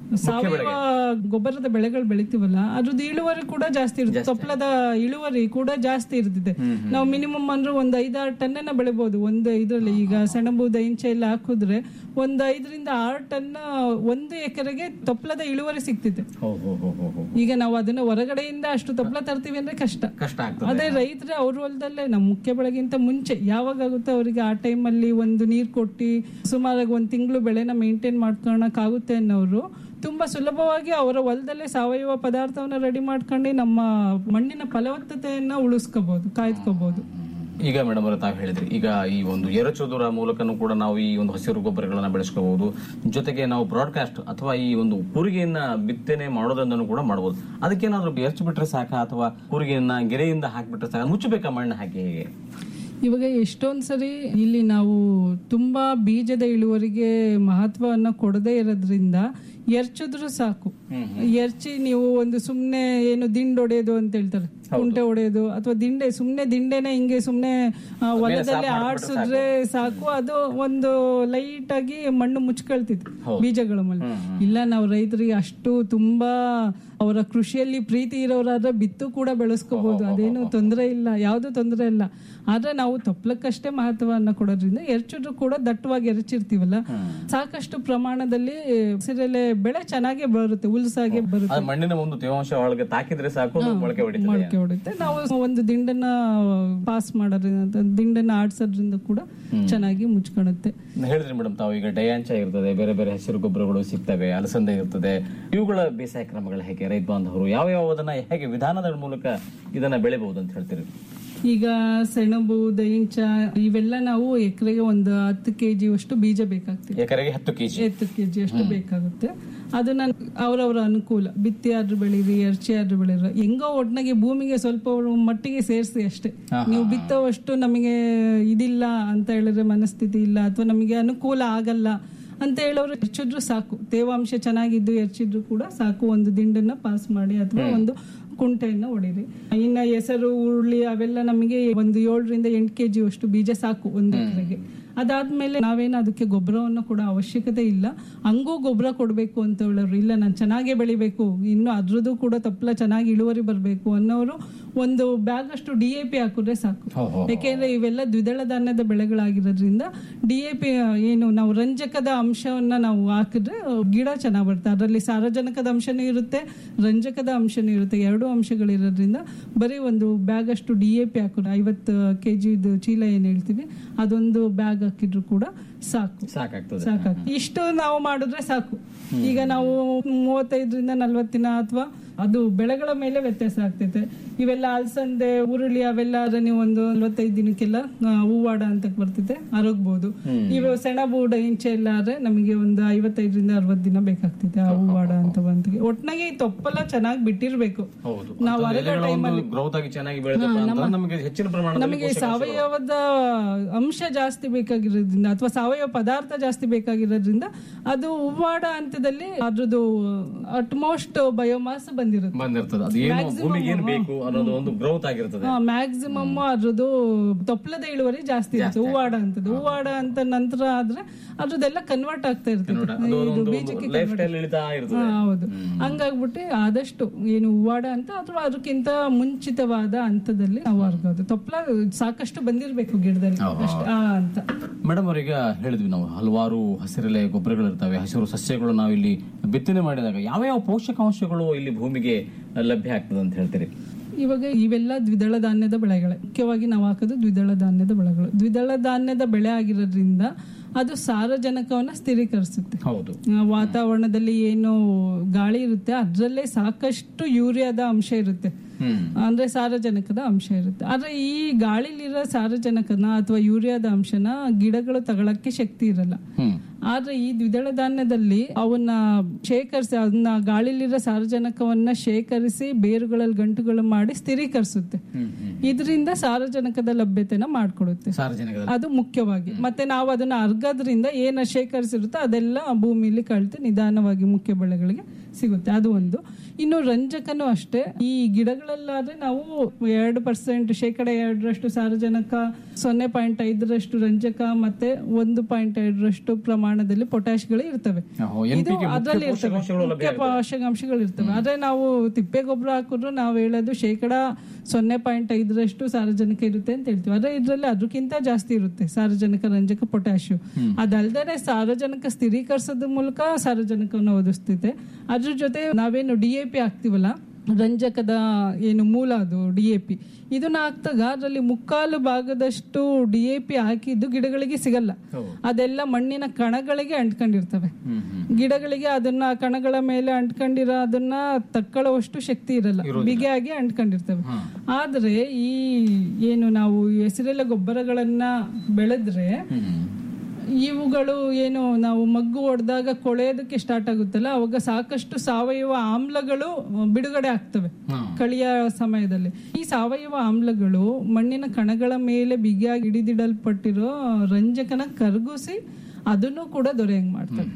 ಸಾವಯವ ಗೊಬ್ಬರದ ಬೆಳೆಗಳು ಬೆಳಿತೀವಲ್ಲ ಅದ್ರದ್ದು ಇಳುವರಿ ಕೂಡ ಜಾಸ್ತಿ ಇರುತ್ತೆ ತೊಪ್ಲದ ಇಳುವರಿ ಕೂಡ ಜಾಸ್ತಿ ಇರ್ತಿದೆ ನಾವು ಮಿನಿಮಮ್ ಅಂದ್ರೆ ಒಂದ್ ಐದಾರು ಟನ್ನ ಬೆಳಿಬಹುದು ಒಂದು ಇದ್ರಲ್ಲಿ ಈಗ ಸೆಣಬು ದೈಂಚ ಎಲ್ಲ ಹಾಕಿದ್ರೆ ಒಂದ್ ಐದರಿಂದ ಆರು ಟನ್ ಒಂದು ಎಕರೆಗೆ ತೊಪ್ಲದ ಇಳುವರಿ ಸಿಗ್ತಿದೆ ಹೋ ಹೋ ಹೋ ಹೋ ಹೋ ಈಗ ನಾವು ಅದನ್ನ ಹೊರಗಡೆಯಿಂದ ಅಷ್ಟು ತೊಪ್ಲ ತರ್ತೀವಿ ಅಂದ್ರೆ ಕಷ್ಟ ಕಷ್ಟ ಆಗ್ತದೆ ಅದೇ ರೈತರೇ ಅವ್ರ ಹೊಲದಲ್ಲೇ ನಮ್ಮ ಮುಖ್ಯ ಬೆಳೆಗಿಂತ ಮುಂಚೆ ಯಾವಾಗ ಆಗುತ್ತೆ ಅವರಿಗೆ ಆ ಟೈಮಲ್ಲಿ ಒಂದು ನೀರ್ ಕೊಟ್ಟು ಸುಮಾರಾಗಿ ಒಂದ್ ತಿಂಗಳು ಬೆಳೆನ ಮೇಂಟೈನ್ ಮಾಡ್ಕೊಳಕ್ ಆಗುತ್ತೆ ಅನ್ನೋರು ತುಂಬಾ ಸುಲಭವಾಗಿ ಅವರ ಹೊಲದಲ್ಲೇ ಸಾವಯವ ಪದಾರ್ಥವನ್ನ ರೆಡಿ ಮಾಡ್ಕೊಂಡು ನಮ್ಮ ಮಣ್ಣಿನ ಫಲವತ್ತತೆಯನ್ನ ಉಳಿಸ್ಕೋಬಹುದು ಕಾಯ್ದುಕೋಬಹುದು ಈಗ ಮೇಡಮ್ ಅವರೇ ತಾವು ಹೇಳಿದ್ರಿ ಈಗ ಈ ಒಂದು ಎರಚೋದರ ಮೂಲಕನೂ ಕೂಡ ನಾವು ಈ ಒಂದು ಹಸಿರು ಗೊಬ್ಬರಗಳನ್ನ ಬೆಳೆಸ್ಕೋಬಹುದು ಜೊತೆಗೆ ನಾವು ಬ್ರಾಡ್ಕಾಸ್ಟ್ ಅಥವಾ ಈ ಒಂದು ಕೂರಿಗೆಯನ್ನ ಬಿತ್ತನೆ ಮಾಡೋದ್ರಿಂದನೂ ಕೂಡ ಮಾಡಬಹುದು ಅದಕ್ಕೇನಾದ್ರೂ ಎರಚು ಬಿಟ್ರೆ ಸಾಕ ಅಥವಾ ಕೂರಿಗೆಯನ್ನ ಗೆರೆಯಿಂದ ಹಾಕ್ಬಿಟ್ರೆ ಸಾಕ ಮುಚ್ಚಬೇಕಾ ಮಣ್ಣು ಹಾಕಿ ಹೇಗೆ ಇವಾಗ ಎಷ್ಟೊಂದ್ ಸರಿ ಇಲ್ಲಿ ನಾವು ತುಂಬಾ ಬೀಜದ ಇಳುವರಿಗೆ ಮಹತ್ವವನ್ನ ಕೊಡದೇ ಇರೋದ್ರಿಂದ ಎರ್ಚಿದ್ರು ಸಾಕು ಎರ್ಚಿ ನೀವು ಒಂದು ಸುಮ್ನೆ ಏನು ದಿಂಡ್ ಹೊಡೆಯೋದು ಅಂತ ಹೇಳ್ತಾರೆ ಕುಂಟೆ ಹೊಡೆಯೋದು ಅಥವಾ ದಿಂಡೆ ಸುಮ್ನೆ ದಿಂಡೆನೆ ಹಿಂಗೆ ಸುಮ್ನೆ ಆ, ಹೊಲದಲ್ಲಿ ಆಡ್ಸಿದ್ರೆ ಸಾಕು ಅದು ಒಂದು ಲೈಟ್ ಆಗಿ ಮಣ್ಣು ಮುಚ್ಕೊಳ್ತಿತ್ತು ಬೀಜಗಳ ಮೇಲೆ ಇಲ್ಲ ನಾವು ರೈತರಿಗೆ ಅಷ್ಟು ತುಂಬಾ ಅವರ ಕೃಷಿಯಲ್ಲಿ ಪ್ರೀತಿ ಇರೋರಾದ್ರೆ ಬಿತ್ತು ಕೂಡ ಬೆಳೆಸ್ಕೋಬಹುದು ಅದೇನು ತೊಂದರೆ ಇಲ್ಲ ಯಾವ್ದು ತೊಂದರೆ ಇಲ್ಲ ಆದ್ರೆ ನಾವು ತೊಪ್ಲಕ್ಕಷ್ಟೇ ಮಹತ್ವವನ್ನ ಕೊಡೋದ್ರಿಂದ ಎರ್ಚಿದ್ರು ಕೂಡ ದಟ್ಟವಾಗಿ ಎರಚಿರ್ತೀವಲ್ಲ ಸಾಕಷ್ಟು ಪ್ರಮಾಣದಲ್ಲಿ ಹಸಿರೆಲೆ ಬೆಳೆ ಚೆನ್ನಾಗಿ ಬರುತ್ತೆ ಉಲ್ಸಾಗೆ ಬರುತ್ತೆ ಅದು ಮಣ್ಣಿನ ಒಂದು ತೇವಾಂಶ ಒಳಗೆ ತಾಕಿದ್ರೆ ಸಾಕು ಅದು ಮೊಳಕೆ ಹೊಡಿತದೆ ಮೊಳಕೆ ಹೊಡುತ್ತೆ ನಾವು ಒಂದು ದಿಂಡನ್ನ ಪಾಸ್ ಮಾಡೋದ್ರಿಂದ ದಿಂಡನ್ನ ಆಡ್ಸೋದ್ರಿಂದ ಕೂಡ ಚೆನ್ನಾಗಿ ಮುಚ್ಕೊಳುತ್ತೆ ಹೇಳಿದ್ರಿ ಮೇಡಮ್ ತಾವು ಈಗ ಡಯಾಂಚ ಇರ್ತದೆ ಬೇರೆ ಬೇರೆ ಹಸಿರು ಗೊಬ್ಬರಗಳು ಸಿಗ್ತವೆ ಅಲಸಂದೆ ಇರ್ತದೆ ಇವುಗಳ ಬೇಸಾಯ ಕ್ರಮಗಳು ಹೇಗೆ ರೈತ ಬಾಂಧವರು ಯಾವ ಯಾವದನ್ನ ಹೇಗೆ ವಿಧಾನದ ಮೂಲಕ ಇದನ್ನ ಬೆಳಿಬಹುದು ಅಂತ ಹೇಳ್ತೀರಿ ಈಗ ಸೆಣಬು ದೈಂಚ ಇವೆಲ್ಲ ನಾವು ಎಕರೆಗೆ ಒಂದು ಹತ್ತು ಕೆಜಿ ಅಷ್ಟು ಬೀಜ ಬೇಕಾಗ್ತದೆ ಎಕರೆಗೆ ಹತ್ತು ಕೆಜಿ ಹತ್ತು ಕೆಜಿ ಅಷ್ಟು ಬೇಕಾಗುತ್ತೆ ಅದನ್ನ ಅವರವರ ಅನುಕೂಲ ಬಿತ್ತಿ ಆದ್ರೂ ಬೆಳೀರಿ ಎರ್ಚಿ ಆದ್ರೂ ಬೆಳೀರಿ ಹೆಂಗೋ ಒಟ್ನಾಗೆ ಭೂಮಿಗೆ ಸ್ವಲ್ಪ ಮಟ್ಟಿಗೆ ಸೇರಿಸಿ ಅಷ್ಟೇ ನೀವು ಬಿತ್ತೋವಷ್ಟು ನಮಗೆ ಇದಿಲ್ಲ ಅಂತ ಹೇಳಿದ್ರೆ ಮನಸ್ಥಿತಿ ಇಲ್ಲ ಅಥವಾ ನಮಗೆ ಅನುಕೂಲ ಆಗಲ್ಲ ಅಂತ ಹೇಳೋರು ಹೆಚ್ಚಿದ್ರು ಸಾಕು ತೇವಾಂಶ ಚೆನ್ನಾಗಿದ್ದು ಹೆಚ್ಚಿದ್ರು ಕೂಡ ಸಾಕು ಒಂದು ದಿಂಡನ್ನ ಪಾಸ್ ಮಾಡಿ ಅಥವಾ ಒಂದು ಕುಂಟೆಯನ್ನ ಹೊಡೀರಿ ಇನ್ನ ಹೆಸರು ಉರುಳಿ ಅವೆಲ್ಲ ನಮಗೆ ಒಂದು ಏಳರಿಂದ ಎಂಟು ಕೆಜಿ ಅಷ್ಟು ಬೀಜ ಸಾಕು ಒಂದು ಎಕರೆಗೆ ಅದಾದ್ಮೇಲೆ ನಾವೇನು ಅದಕ್ಕೆ ಗೊಬ್ಬರವನ್ನು ಕೊಡೋ ಅವಶ್ಯಕತೆ ಇಲ್ಲ ಹಂಗೂ ಗೊಬ್ಬರ ಕೊಡಬೇಕು ಅಂತ ಹೇಳೋರು ಇಲ್ಲ ನಾನು ಚೆನ್ನಾಗೇ ಬೆಳಿಬೇಕು ಇನ್ನು ಅದ್ರದ್ದು ಕೂಡ ತಪ್ಪಲ ಚೆನ್ನಾಗಿ ಇಳುವರಿ ಬರಬೇಕು ಅನ್ನೋರು ಒಂದು ಬ್ಯಾಗ್ ಅಷ್ಟು ಡಿ ಎ ಪಿ ಹಾಕಿದ್ರೆ ಸಾಕು ಯಾಕೆಂದ್ರೆ ಇವೆಲ್ಲ ದ್ವಿದಳ ಧಾನ್ಯದ ಬೆಳೆಗಳಾಗಿರೋದ್ರಿಂದ ಡಿ ಎ ಪಿ ಏನು ನಾವು ರಂಜಕದ ಅಂಶವನ್ನ ನಾವು ಹಾಕಿದ್ರೆ ಗಿಡ ಚೆನ್ನಾಗಿ ಬರುತ್ತೆ ಅದರಲ್ಲಿ ಸಾರಜನಕದ ಅಂಶನೂ ಇರುತ್ತೆ ರಂಜಕದ ಅಂಶನೂ ಇರುತ್ತೆ ಎರಡು ಅಂಶಗಳಿರೋದ್ರಿಂದ ಬರೀ ಒಂದು ಬ್ಯಾಗ್ ಅಷ್ಟು ಡಿ ಎ ಪಿ ಹಾಕಿದ್ರೆ ಐವತ್ತು ಕೆ ಜಿದು ಚೀಲ ಏನ್ ಹೇಳ್ತೀವಿ ಅದೊಂದು ಬ್ಯಾಗ್ ಹಾಕಿದ್ರು ಕೂಡ ಸಾಕು ಸಾಕಾಗ್ತದೆ ಸಾಕಾಗ್ತದೆ ಇಷ್ಟು ನಾವು ಮಾಡಿದ್ರೆ ಸಾಕು ಈಗ ನಾವು ಮೂವತ್ತೈದರಿಂದ ನಲ್ವತ್ತಿನ ಅಥವಾ ಅದು ಬೆಳೆಗಳ ಮೇಲೆ ವ್ಯತ್ಯಾಸ ಆಗ್ತೈತೆ ಇವೆಲ್ಲ ಅಲಸಂದೆ ಉರುಳಿ ಅವೆಲ್ಲ ಆದ್ರೆ ನೀವು ಒಂದು ನಲ್ವತ್ತೈದು ದಿನಕ್ಕೆಲ್ಲ ಆ, ಹೂವಾಡ ಅಂತ ಬರ್ತೈತೆ ಅರಗ್ಬೋದು ಇವು ಸೆಣಬು ಇಂಚೆ ಎಲ್ಲ ಆದ್ರೆ ನಮಗೆ ಒಂದು ಐವತ್ತೈದರಿಂದ ಅರವತ್ತು ದಿನ ಬೇಕಾಗ್ತೈತೆ ಆ ಹೂವಾಡ ಅಂತ ಬಂತಿಗೆ ಒಟ್ನಾಗೆ ಈ ತೊಪ್ಪೆಲ್ಲ ಚೆನ್ನಾಗಿ ಬಿಟ್ಟಿರ್ಬೇಕು ಹೌದು ನಾವು ಅರಗೋ ಟೈಮಲ್ಲಿ ಗ್ರೌತ್ ಆಗಿ ಚೆನ್ನಾಗಿ ಬೆಳೆದಪ್ಪ ಅಂತಂದ್ರೆ ನಮಗೆ ಹೆಚ್ಚಿನ ಪ್ರಮಾಣದಲ್ಲಿ ನಮಗೆ ಸಾವಯವದ ಅಂಶ ಜಾಸ್ತಿ ಬೇಕಾಗಿರೋದ್ರಿಂದ ಅಥವಾ ಸಾವಯವ ಪದಾರ್ಥ ಜಾಸ್ತಿ ಬೇಕಾಗಿರೋದ್ರಿಂದ ಅದು ಹೂವಾಡ ಹಂತದಲ್ಲಿ ಅದ್ರದ್ದು ಅಟ್ಮೋಸ್ಟ್ ಬಯೋಮಾಸ್ ಬಂದಿರುತ್ತೆ ಬಂದಿರ್ತದೆ ಅದು ಏನು ಭೂಮಿಗೆ ಏನ್ ಬೇಕು ಅನ್ನೋದು ಒಂದು ಗ್ರೌತ್ ಆಗಿರ್ತದೆ ಮ್ಯಾಕ್ಸಿಮಮ್ ಅದ್ರದ್ದು ತೊಪ್ಲದ ಇಳುವರಿ ಜಾಸ್ತಿ ಇರುತ್ತೆ ಹೂವಾಡ ಅಂತದ್ದು ಹೂವಾಡ ಅಂತ ನಂತರ ಆದ್ರೆ ಅದ್ರದ್ದೆಲ್ಲ ಕನ್ವರ್ಟ್ ಆಗ್ತಾ ಇರ್ತದೆ ಅದು ಇದು ಒಂದು ಬೀಜಕ್ಕೆ ಲೈಫ್ ಸ್ಟೈಲ್ ಇಳಿತಾ ಇರ್ತದೆ ಹಾ, ಹೌದು ಹಂಗಾಗ್ಬಿಟ್ಟು ಆದಷ್ಟು ಏನು ಹೂವಾಡ ಅಂತ ಅಥವಾ ಅದಕ್ಕಿಂತ ಮುಂಚಿತವಾದ ಹಂತದಲ್ಲಿ ನಾವು ಹರ್ಗೋದು ತೊಪ್ಲ ಸಾಕಷ್ಟು ಬಂದಿರ್ಬೇಕು ಗಿಡದಲ್ಲಿ ಅಷ್ಟೇ ಆ ಅಂತ ಮೇಡಮ್ ಅವರೀಗ ಹೇಳಿದ್ವಿ ನಾವು ಹಲವಾರು ಹಸಿರೆಲೆ ಗೊಬ್ಬರಗಳು ಇರ್ತವೆ ಹಸಿರು ಸಸ್ಯಗಳು ನಾವು ಇಲ್ಲಿ ಬಿತ್ತನೆ ಮಾಡಿದಾಗ ಯಾವ ಯಾವ ಪೋಷಕಾಂಶಗಳು ಇಲ್ಲಿ ಭೂಮಿಗೆ ಲಭ್ಯ ಆಗ್ತದೆ ಅಂತ ಹೇಳ್ತೀರಿ ಇವಾಗ ಇವೆಲ್ಲ ದ್ವಿದಳ ಧಾನ್ಯದ ಬೆಳೆಗಳೇ ಮುಖ್ಯವಾಗಿ ನಾವು ಹಾಕೋದು ದ್ವಿದಳ ಧಾನ್ಯದ ಬೆಳೆಗಳು ದ್ವಿದಳ ಧಾನ್ಯದ ಬೆಳೆ ಆಗಿರೋದ್ರಿಂದ ಅದು ಸಾರಜನಕವನ್ನ ಸ್ಥಿರೀಕರಿಸುತ್ತೆ ಹೌದು ಆ, ವಾತಾವರಣದಲ್ಲಿ ಏನು ಗಾಳಿ ಇರುತ್ತೆ ಅದರಲ್ಲೇ ಸಾಕಷ್ಟು ಯೂರಿಯಾದ ಅಂಶ ಇರುತ್ತೆ ಅಂದ್ರೆ ಸಾರಜನಕದ ಅಂಶ ಇರುತ್ತೆ ಆದ್ರೆ ಈ ಗಾಳಿಲಿರೋ ಸಾರಜನಕನ ಅಥವಾ ಯೂರಿಯಾದ ಅಂಶನ ಗಿಡಗಳು ತಗೊಳಕ್ಕೆ ಶಕ್ತಿ ಇರಲ್ಲ ಆದ್ರೆ ಈ ದ್ವಿದಳ ಧಾನ್ಯದಲ್ಲಿ ಅವನ್ನ ಶೇಖರಿಸಿ ಅದನ್ನ ಗಾಳಿಲಿರೋ ಸಾರಜನಕವನ್ನ ಶೇಖರಿಸಿ ಬೇರುಗಳಲ್ಲಿ ಗಂಟುಗಳು ಮಾಡಿ ಸ್ಥಿರೀಕರಿಸುತ್ತೆ ಇದರಿಂದ ಸಾರಜನಕದ ಲಭ್ಯತೆನ ಮಾಡ್ಕೊಡುತ್ತೆ ಸಾರ್ವಜನಿಕ ಅದು ಮುಖ್ಯವಾಗಿ ಮತ್ತೆ ನಾವು ಅದನ್ನ ಅರ್ಗೋದ್ರಿಂದ ಏನ ಶೇಖರಿಸಿರುತ್ತೋ ಅದೆಲ್ಲ ಭೂಮಿಲಿ ಕಳ್ತು ನಿಧಾನವಾಗಿ ಮುಖ್ಯ ಬೆಳೆಗಳಿಗೆ ಸಿಗುತ್ತೆ ಅದು ಒಂದು ಇನ್ನು ರಂಜಕನೂ ಅಷ್ಟೇ ಈ ಗಿಡಗಳಲ್ಲಾದ್ರೆ ನಾವು ಎರಡು ಪರ್ಸೆಂಟ್ ಶೇಕಡ ಎರಡರಷ್ಟು ಸಾರಜನಕ ಸೊನ್ನೆ ಪಾಯಿಂಟ್ ಐದರಷ್ಟು ರಂಜಕ ಮತ್ತೆ ಒಂದು ಪಾಯಿಂಟ್ ಎರಡರಷ್ಟು ಪ್ರಮಾಣದಲ್ಲಿ ಪೊಟ್ಯಾಶ್ಗಳು ಇರ್ತವೆ ಓಹೋ, ಇದು NPK ಮುಖ್ಯ ಅದರಲ್ಲಿ ಇರ್ತವೆ ಪೋಷಕಾಂಶಗಳು ಲಭ್ಯ ಮುಖ್ಯ ಪೋಷಕಾಂಶಗಳು ಇರ್ತವೆ ಆದ್ರೆ ನಾವು ತಿಪ್ಪೆ ಗೊಬ್ಬರ ಹಾಕಿದ್ರು ನಾವು ಹೇಳೋದು ಶೇಕಡ ಸೊನ್ನೆ ಪಾಯಿಂಟ್ ಐದರಷ್ಟು ಸಾರಜನಕ ಇರುತ್ತೆ ಅಂತ ಹೇಳ್ತೀವಿ ಆದ್ರೆ ಇದ್ರಲ್ಲಿ ಅದಕ್ಕಿಂತ ಜಾಸ್ತಿ ಇರುತ್ತೆ ಸಾರಜನಕ ರಂಜಕ ಪೊಟ್ಯಾಶಿಯಂ ಅದಲ್ದೇ ಸಾರಜನಕ ಸ್ಥಿರೀಕರಿಸೋದ್ರ ಮೂಲಕ ಸಾರಜನಕವನ್ನು ಒದಗಿಸ್ತೈತೆ ಅದ್ರ ಜೊತೆ ನಾವೇನು ಡಿ ಎ ಪಿ ಹಾಕ್ತಿವಲ್ಲ ರಂಜಕದ ಏನು ಮೂಲ ಅದು ಡಿ ಎ ಪಿ ಇದನ್ನ ಹಾಕ್ದಾಗ ಅದರಲ್ಲಿ ಮುಕ್ಕಾಲು ಭಾಗದಷ್ಟು ಡಿ ಎ ಪಿ ಹಾಕಿದ್ದು ಗಿಡಗಳಿಗೆ ಸಿಗಲ್ಲ ಅದೆಲ್ಲ ಮಣ್ಣಿನ ಕಣಗಳಿಗೆ ಅಂಟ್ಕೊಂಡಿರ್ತವೆ ಗಿಡಗಳಿಗೆ ಅದನ್ನ ಕಣಗಳ ಮೇಲೆ ಅಂಟ್ಕೊಂಡಿರೋ ಅದನ್ನ ತಕ್ಕೊಳ್ಳುವಷ್ಟು ಶಕ್ತಿ ಇರಲ್ಲ ಬಿಗಿಯಾಗಿ ಅಂಟ್ಕೊಂಡಿರ್ತವೆ ಆದ್ರೆ ಈ ಏನು ನಾವು ಹೆಸರೆಲ್ಲ ಗೊಬ್ಬರಗಳನ್ನ ಬೆಳೆದ್ರೆ ಇವುಗಳು ಏನು ನಾವು ಮಗ್ಗು ಹೊಡೆದಾಗ ಕೊಳೆಯೋದಕ್ಕೆ ಸ್ಟಾರ್ಟ್ ಆಗುತ್ತಲ್ಲ ಅವಾಗ ಸಾಕಷ್ಟು ಸಾವಯವ ಆಮ್ಲಗಳು ಬಿಡುಗಡೆ ಆಗ್ತವೆ ಕಳಿಯ ಸಮಯದಲ್ಲಿ ಈ ಸಾವಯವ ಆಮ್ಲಗಳು ಮಣ್ಣಿನ ಕಣಗಳ ಮೇಲೆ ಬಿಗಿಯಾಗಿ ಹಿಡಿದಿಡಲ್ಪಟ್ಟಿರೋ ರಂಜಕನ ಕರಗಿಸಿ ಅದನ್ನು ಕೂಡ ದೊರೆಯಂಗ್ ಮಾಡ್ತವೆ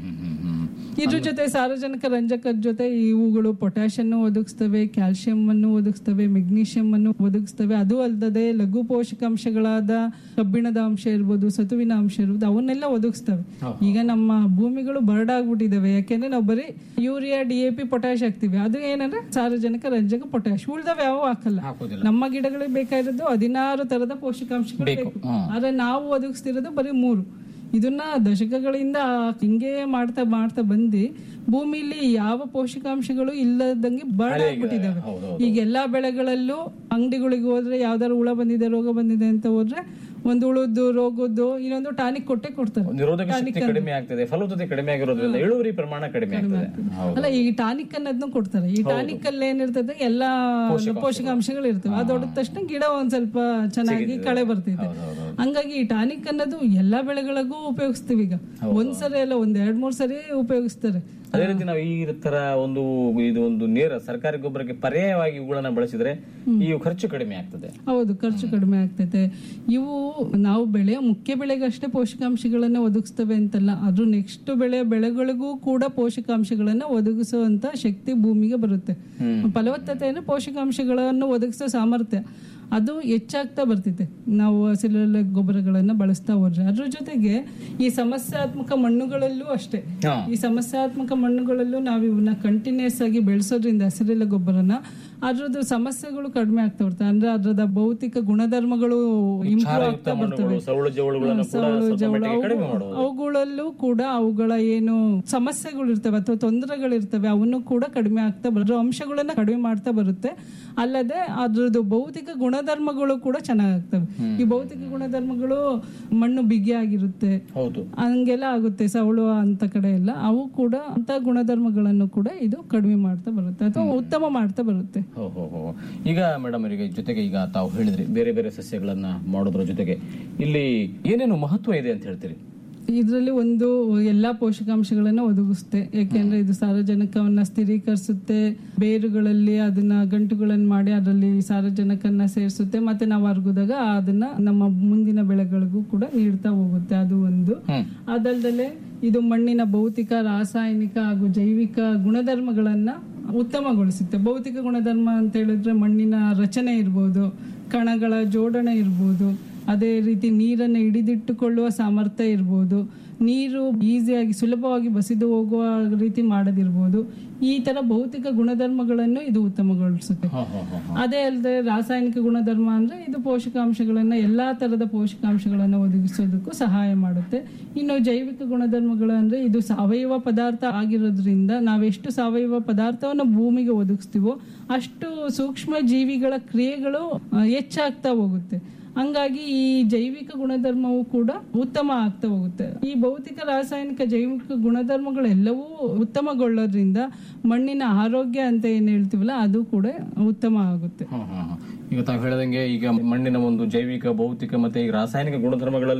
ಇದ್ರ ಜೊತೆ ಸಾರಜನಕ ರಂಜಕದ ಜೊತೆ ಇವುಗಳು ಪೊಟ್ಯಾಷಿಯಂ ಒದಗಿಸ್ತವೆ ಕ್ಯಾಲ್ಸಿಯಂ ಅನ್ನು ಒದಗಿಸ್ತವೆ ಮೆಗ್ನೀಷಿಯಂ ಅನ್ನು ಒದಗಿಸ್ತವೆ ಅದು ಅಲ್ಲದೆ ಲಘು ಪೋಷಕಾಂಶಗಳಾದ ಕಬ್ಬಿಣದ ಅಂಶ ಇರ್ಬೋದು ಸತುವಿನ ಅಂಶ ಇರ್ಬೋದು ಅವನ್ನೆಲ್ಲ ಒದಗಿಸ್ತವೆ ಈಗ ನಮ್ಮ ಭೂಮಿಗಳು ಬರಡಾಗ್ಬಿಟ್ಟಿದಾವೆ ಯಾಕೆಂದ್ರೆ ನಾವು ಬರೀ urea D A P potash ಹಾಕ್ತಿವಿ ಅದು ಏನಂದ್ರೆ ಸಾರಜನಕ ರಂಜಕ ಪೊಟ್ಯಾಶ್ ಉಳ್ದವ ಯಾವ ಹಾಕಲ್ಲ ನಮ್ಮ ಗಿಡಗಳಿಗೆ ಬೇಕಾಗಿರೋದು ಹದಿನಾರು ತರದ ಪೋಷಕಾಂಶಗಳು ಬೇಕು ಆದ್ರೆ ನಾವು ಒದಗಿಸ್ತಿರೋದು ಬರೀ ಮೂರು ಇದನ್ನ ದಶಕಗಳಿಂದ ಹಿಂಗೆ ಮಾಡ್ತಾ ಮಾಡ್ತಾ ಬಂದು ಭೂಮಿಲಿ ಯಾವ ಪೋಷಕಾಂಶಗಳು ಇಲ್ಲದಂಗೆ ಬರ್ಡ್ ಆಗ್ಬಿಟ್ಟಿದಾವೆ ಈಗ ಎಲ್ಲಾ ಬೆಳೆಗಳಲ್ಲೂ ಅಂಗಡಿಗಳಿಗೆ ಹೋದ್ರೆ ಯಾವ್ದಾದ್ರು ಹುಳ ಬಂದಿದೆ ರೋಗ ಬಂದಿದೆ ಅಂತ ಹೋದ್ರೆ ಒಂದು ಉಳುದು ರೋಗದ್ದು ಇನ್ನೊಂದು ಟಾನಿಕ್ ಕೊಟ್ಟೆ ಕೊಡ್ತಾರೆ ನಿರೋಧಕ ಶಕ್ತಿ ಕಡಿಮೆ ಆಗ್ತದೆ ಫಲವತ್ತತೆ ಕಡಿಮೆ ಆಗಿರೋದ್ರಿಂದ ಇಳುವರಿ ಪ್ರಮಾಣ ಕಡಿಮೆ ಆಗ್ತದೆ ಹೌದು. ಅಲ್ಲ ಈ ಟಾನಿಕ್ ಅನ್ನೋದನ್ನ ಕೊಡ್ತಾರೆ ಈ ಟಾನಿಕ್ ಅಲ್ಲಿ ಏನಿರ್ತದೆ ಎಲ್ಲಾ ಪೋಷಕಾಂಶಗಳು ಇರ್ತವೆ ಅದು ಹೊಡೆದ ತಕ್ಷಣ ಗಿಡ ಒಂದ್ ಸ್ವಲ್ಪ ಚೆನ್ನಾಗಿ ಕಳೆ ಬರ್ತೈತೆ ಹಂಗಾಗಿ ಈ ಟಾನಿಕ್ ಅನ್ನೋದು ಎಲ್ಲಾ ಬೆಳೆಗಳಿಗೂ ಉಪಯೋಗಿಸ್ತೀವಿ ಈಗ ಒಂದ್ಸರಿ ಅಲ್ಲ ಒಂದ್ ಎರಡ್ ಮೂರ್ ಸರಿ ಉಪಯೋಗಿಸ್ತಾರೆ ಅದೇ ರೀತಿ ನಾವು ಈ ತರ ಒಂದು ಇದು ಒಂದು ನೇರ ಸರ್ಕಾರಿ ಗೊಬ್ಬರಕ್ಕೆ ಪರ್ಯಾಯವಾಗಿ ಇವುಗಳನ್ನ ಬಳಸಿದ್ರೆ ಈ ಖರ್ಚು ಕಡಿಮೆ ಆಗ್ತದೆ ಹೌದು ಖರ್ಚು ಕಡಿಮೆ ಆಗ್ತೈತೆ ಇವು ನಾವು ಬೆಳೆಯೋ ಮುಖ್ಯ ಬೆಳೆಗಷ್ಟೇ ಪೋಷಕಾಂಶಗಳನ್ನ ಒದಗಿಸ್ತವೆ ಅಂತಲ್ಲ ಅದ್ರ ನೆಕ್ಸ್ಟ್ ಬೆಳೆ ಬೆಳೆಗಳಿಗೂ ಕೂಡ ಪೋಷಕಾಂಶಗಳನ್ನ ಒದಗಿಸುವಂತ ಶಕ್ತಿ ಭೂಮಿಗೆ ಬರುತ್ತೆ ಫಲವತ್ತತೆ ಅಂದ್ರೆ ಪೋಷಕಾಂಶಗಳನ್ನು ಒದಗಿಸೋ ಸಾಮರ್ಥ್ಯ ಅದು ಹೆಚ್ಚಾಗ್ತಾ ಬರ್ತೈತೆ ನಾವು ಹಸಿರೆಲೆ ಗೊಬ್ಬರಗಳನ್ನ ಬಳಸ್ತಾ ಹೋದ್ರೆ ಅದ್ರ ಜೊತೆಗೆ ಈ ಸಮಸ್ಯಾತ್ಮಕ ಮಣ್ಣುಗಳಲ್ಲೂ ಅಷ್ಟೇ ಈ ಸಮಸ್ಯಾತ್ಮಕ ಮಣ್ಣುಗಳಲ್ಲೂ ನಾವು ಇವನ್ನ ಕಂಟಿನ್ಯೂಸ್ ಆಗಿ ಬೆಳೆಸೋದ್ರಿಂದ ಹಸಿರೆಲೆ ಗೊಬ್ಬರನ ಅದ್ರದ್ದು ಸಮಸ್ಯೆಗಳು ಕಡಿಮೆ ಆಗ್ತಾ ಬರ್ತವೆ ಅಂದ್ರೆ ಅದ್ರದ ಭೌತಿಕ ಗುಣಧರ್ಮಗಳು ಇಂಪ್ರೂವ್ ಆಗ್ತಾ ಬರ್ತವೆ ಸೌಳು ಜವಳುಗಳನ್ನು ಕೂಡ ಸೌಳು ಸ್ವಲ್ಪ ಜವಳು ಮಟ್ಟಿಗೆ ಕಡಿಮೆ ಅವು- ಮಾಡುವುದು ಅವುಗಳಲ್ಲೂ ಕೂಡ ಅವುಗಳ ಏನು ಸಮಸ್ಯೆಗಳು ಇರ್ತವೆ ಅಥವಾ ತೊಂದರೆಗಳಿರ್ತವೆ ಅವನ್ನು ಕೂಡ ಕಡಿಮೆ ಆಗ್ತಾ ಬರೋ ಅಂಶಗಳನ್ನ ಕಡಿಮೆ ಮಾಡ್ತಾ ಬರುತ್ತೆ ಅಲ್ಲದೆ ಅದ್ರದ್ದು ಭೌತಿಕ ಗುಣಧರ್ಮಗಳು ಕೂಡ ಚೆನ್ನಾಗಾಗ್ತವೆ ಈ ಭೌತಿಕ ಗುಣಧರ್ಮಗಳು ಮಣ್ಣು ಬಿಗಿಯಾಗಿರುತ್ತೆ ಹೌದು ಹಂಗೆಲ್ಲ ಆಗುತ್ತೆ ಸವಳು ಅಂತ ಕಡೆ ಎಲ್ಲ ಅವು ಕೂಡ ಅಂತ ಗುಣಧರ್ಮಗಳನ್ನು ಕೂಡ ಇದು ಕಡಿಮೆ ಮಾಡ್ತಾ ಬರುತ್ತೆ ಅಥವಾ ಉತ್ತಮ ಮಾಡ್ತಾ ಬರುತ್ತೆ ಹೋ ಹೋ ಹೋ ಈಗ ಮೇಡಮ್ ಅವರಿಗೆ ಜೊತೆಗೆ ಈಗ ತಾವು ಹೇಳಿದ್ರಿ ಬೇರೆ ಬೇರೆ ಸಸ್ಯಗಳನ್ನ ಮಾಡೋದ್ರ ಜೊತೆಗೆ ಇಲ್ಲಿ ಏನೇನು ಮಹತ್ವ ಇದೆ ಅಂತ ಹೇಳ್ತೀರಿ ಇದರಲ್ಲಿ ಒಂದು ಎಲ್ಲಾ ಪೋಷಕಾಂಶಗಳನ್ನ ಒದಗಿಸುತ್ತೆ ಯಾಕೆಂದ್ರೆ ಇದು ಸಾರಜನಕವನ್ನ ಸ್ಥಿರೀಕರಿಸುತ್ತೆ ಬೇರುಗಳಲ್ಲಿ ಅದನ್ನ ಗಂಟುಗಳನ್ನ ಮಾಡಿ ಅದರಲ್ಲಿ ಸಾರಜನಕನ್ನ ಸೇರಿಸುತ್ತೆ ಮತ್ತೆ ನಾವು ಅರ್ಗುದಾಗ ಅದನ್ನ ನಮ್ಮ ಮುಂದಿನ ಬೆಳೆಗಳಿಗೂ ಕೂಡ ನೀಡ್ತಾ ಹೋಗುತ್ತೆ ಅದು ಒಂದು ಅದಲ್ದಲೆ ಇದು ಮಣ್ಣಿನ ಭೌತಿಕ ರಾಸಾಯನಿಕ ಹಾಗೂ ಜೈವಿಕ ಗುಣಧರ್ಮಗಳನ್ನ ಉತ್ತಮಗೊಳಿಸುತ್ತೆ ಭೌತಿಕ ಗುಣಧರ್ಮ ಅಂತ ಹೇಳಿದ್ರೆ ಮಣ್ಣಿನ ರಚನೆ ಇರ್ಬೋದು ಕಣಗಳ ಜೋಡಣೆ ಇರ್ಬೋದು ಅದೇ ರೀತಿ ನೀರನ್ನು ಹಿಡಿದಿಟ್ಟುಕೊಳ್ಳುವ ಸಾಮರ್ಥ್ಯ ಇರ್ಬೋದು ನೀರು ಈಸಿಯಾಗಿ ಸುಲಭವಾಗಿ ಬಸಿದು ಹೋಗುವ ರೀತಿ ಮಾಡೋದಿರ್ಬೋದು ಈ ತರ ಭೌತಿಕ ಗುಣಧರ್ಮಗಳನ್ನು ಇದು ಉತ್ತಮಗೊಳಿಸುತ್ತೆ ಅದೇ ಅಲ್ಲದೆ ರಾಸಾಯನಿಕ ಗುಣಧರ್ಮ ಅಂದ್ರೆ ಇದು ಪೋಷಕಾಂಶಗಳನ್ನ ಎಲ್ಲಾ ತರದ ಪೋಷಕಾಂಶಗಳನ್ನ ಒದಗಿಸೋದಕ್ಕೂ ಸಹಾಯ ಮಾಡುತ್ತೆ ಇನ್ನು ಜೈವಿಕ ಗುಣಧರ್ಮಗಳು ಅಂದ್ರೆ ಇದು ಸಾವಯವ ಪದಾರ್ಥ ಆಗಿರೋದ್ರಿಂದ ನಾವೆಷ್ಟು ಸಾವಯವ ಪದಾರ್ಥವನ್ನು ಭೂಮಿಗೆ ಒದಗಿಸ್ತೀವೋ ಅಷ್ಟು ಸೂಕ್ಷ್ಮ ಜೀವಿಗಳ ಕ್ರಿಯೆಗಳು ಆ, ಹೆಚ್ಚಾಗ್ತಾ ಹೋಗುತ್ತೆ ಹಂಗಾಗಿ ಈ ಜೈವಿಕ ಗುಣಧರ್ಮವು ಕೂಡ ಉತ್ತಮ ಆಗ್ತಾ ಹೋಗುತ್ತೆ ಈ ಭೌತಿಕ ರಾಸಾಯನಿಕ ಜೈವಿಕ ಗುಣಧರ್ಮಗಳೆಲ್ಲವೂ ಉತ್ತಮಗೊಳ್ಳೋದ್ರಿಂದ ಮಣ್ಣಿನ ಆರೋಗ್ಯ ಅಂತ ಏನ್ ಹೇಳ್ತೀವಲ್ಲ ಅದು ಕೂಡ ಉತ್ತಮ ಆಗುತ್ತೆ ಹ್ಮ್, ಹ್ಮ್, ಹ್ಮ್. ಈಗ ತಾವು ಹೇಳದಂಗೆ ಈಗ ಮಣ್ಣಿನ ಒಂದು ಜೈವಿಕ ಭೌತಿಕ ಮತ್ತೆ ಈಗ ರಾಸಾಯನಿಕ ಗುಣಧರ್ಮಗಳಲ್ಲಿ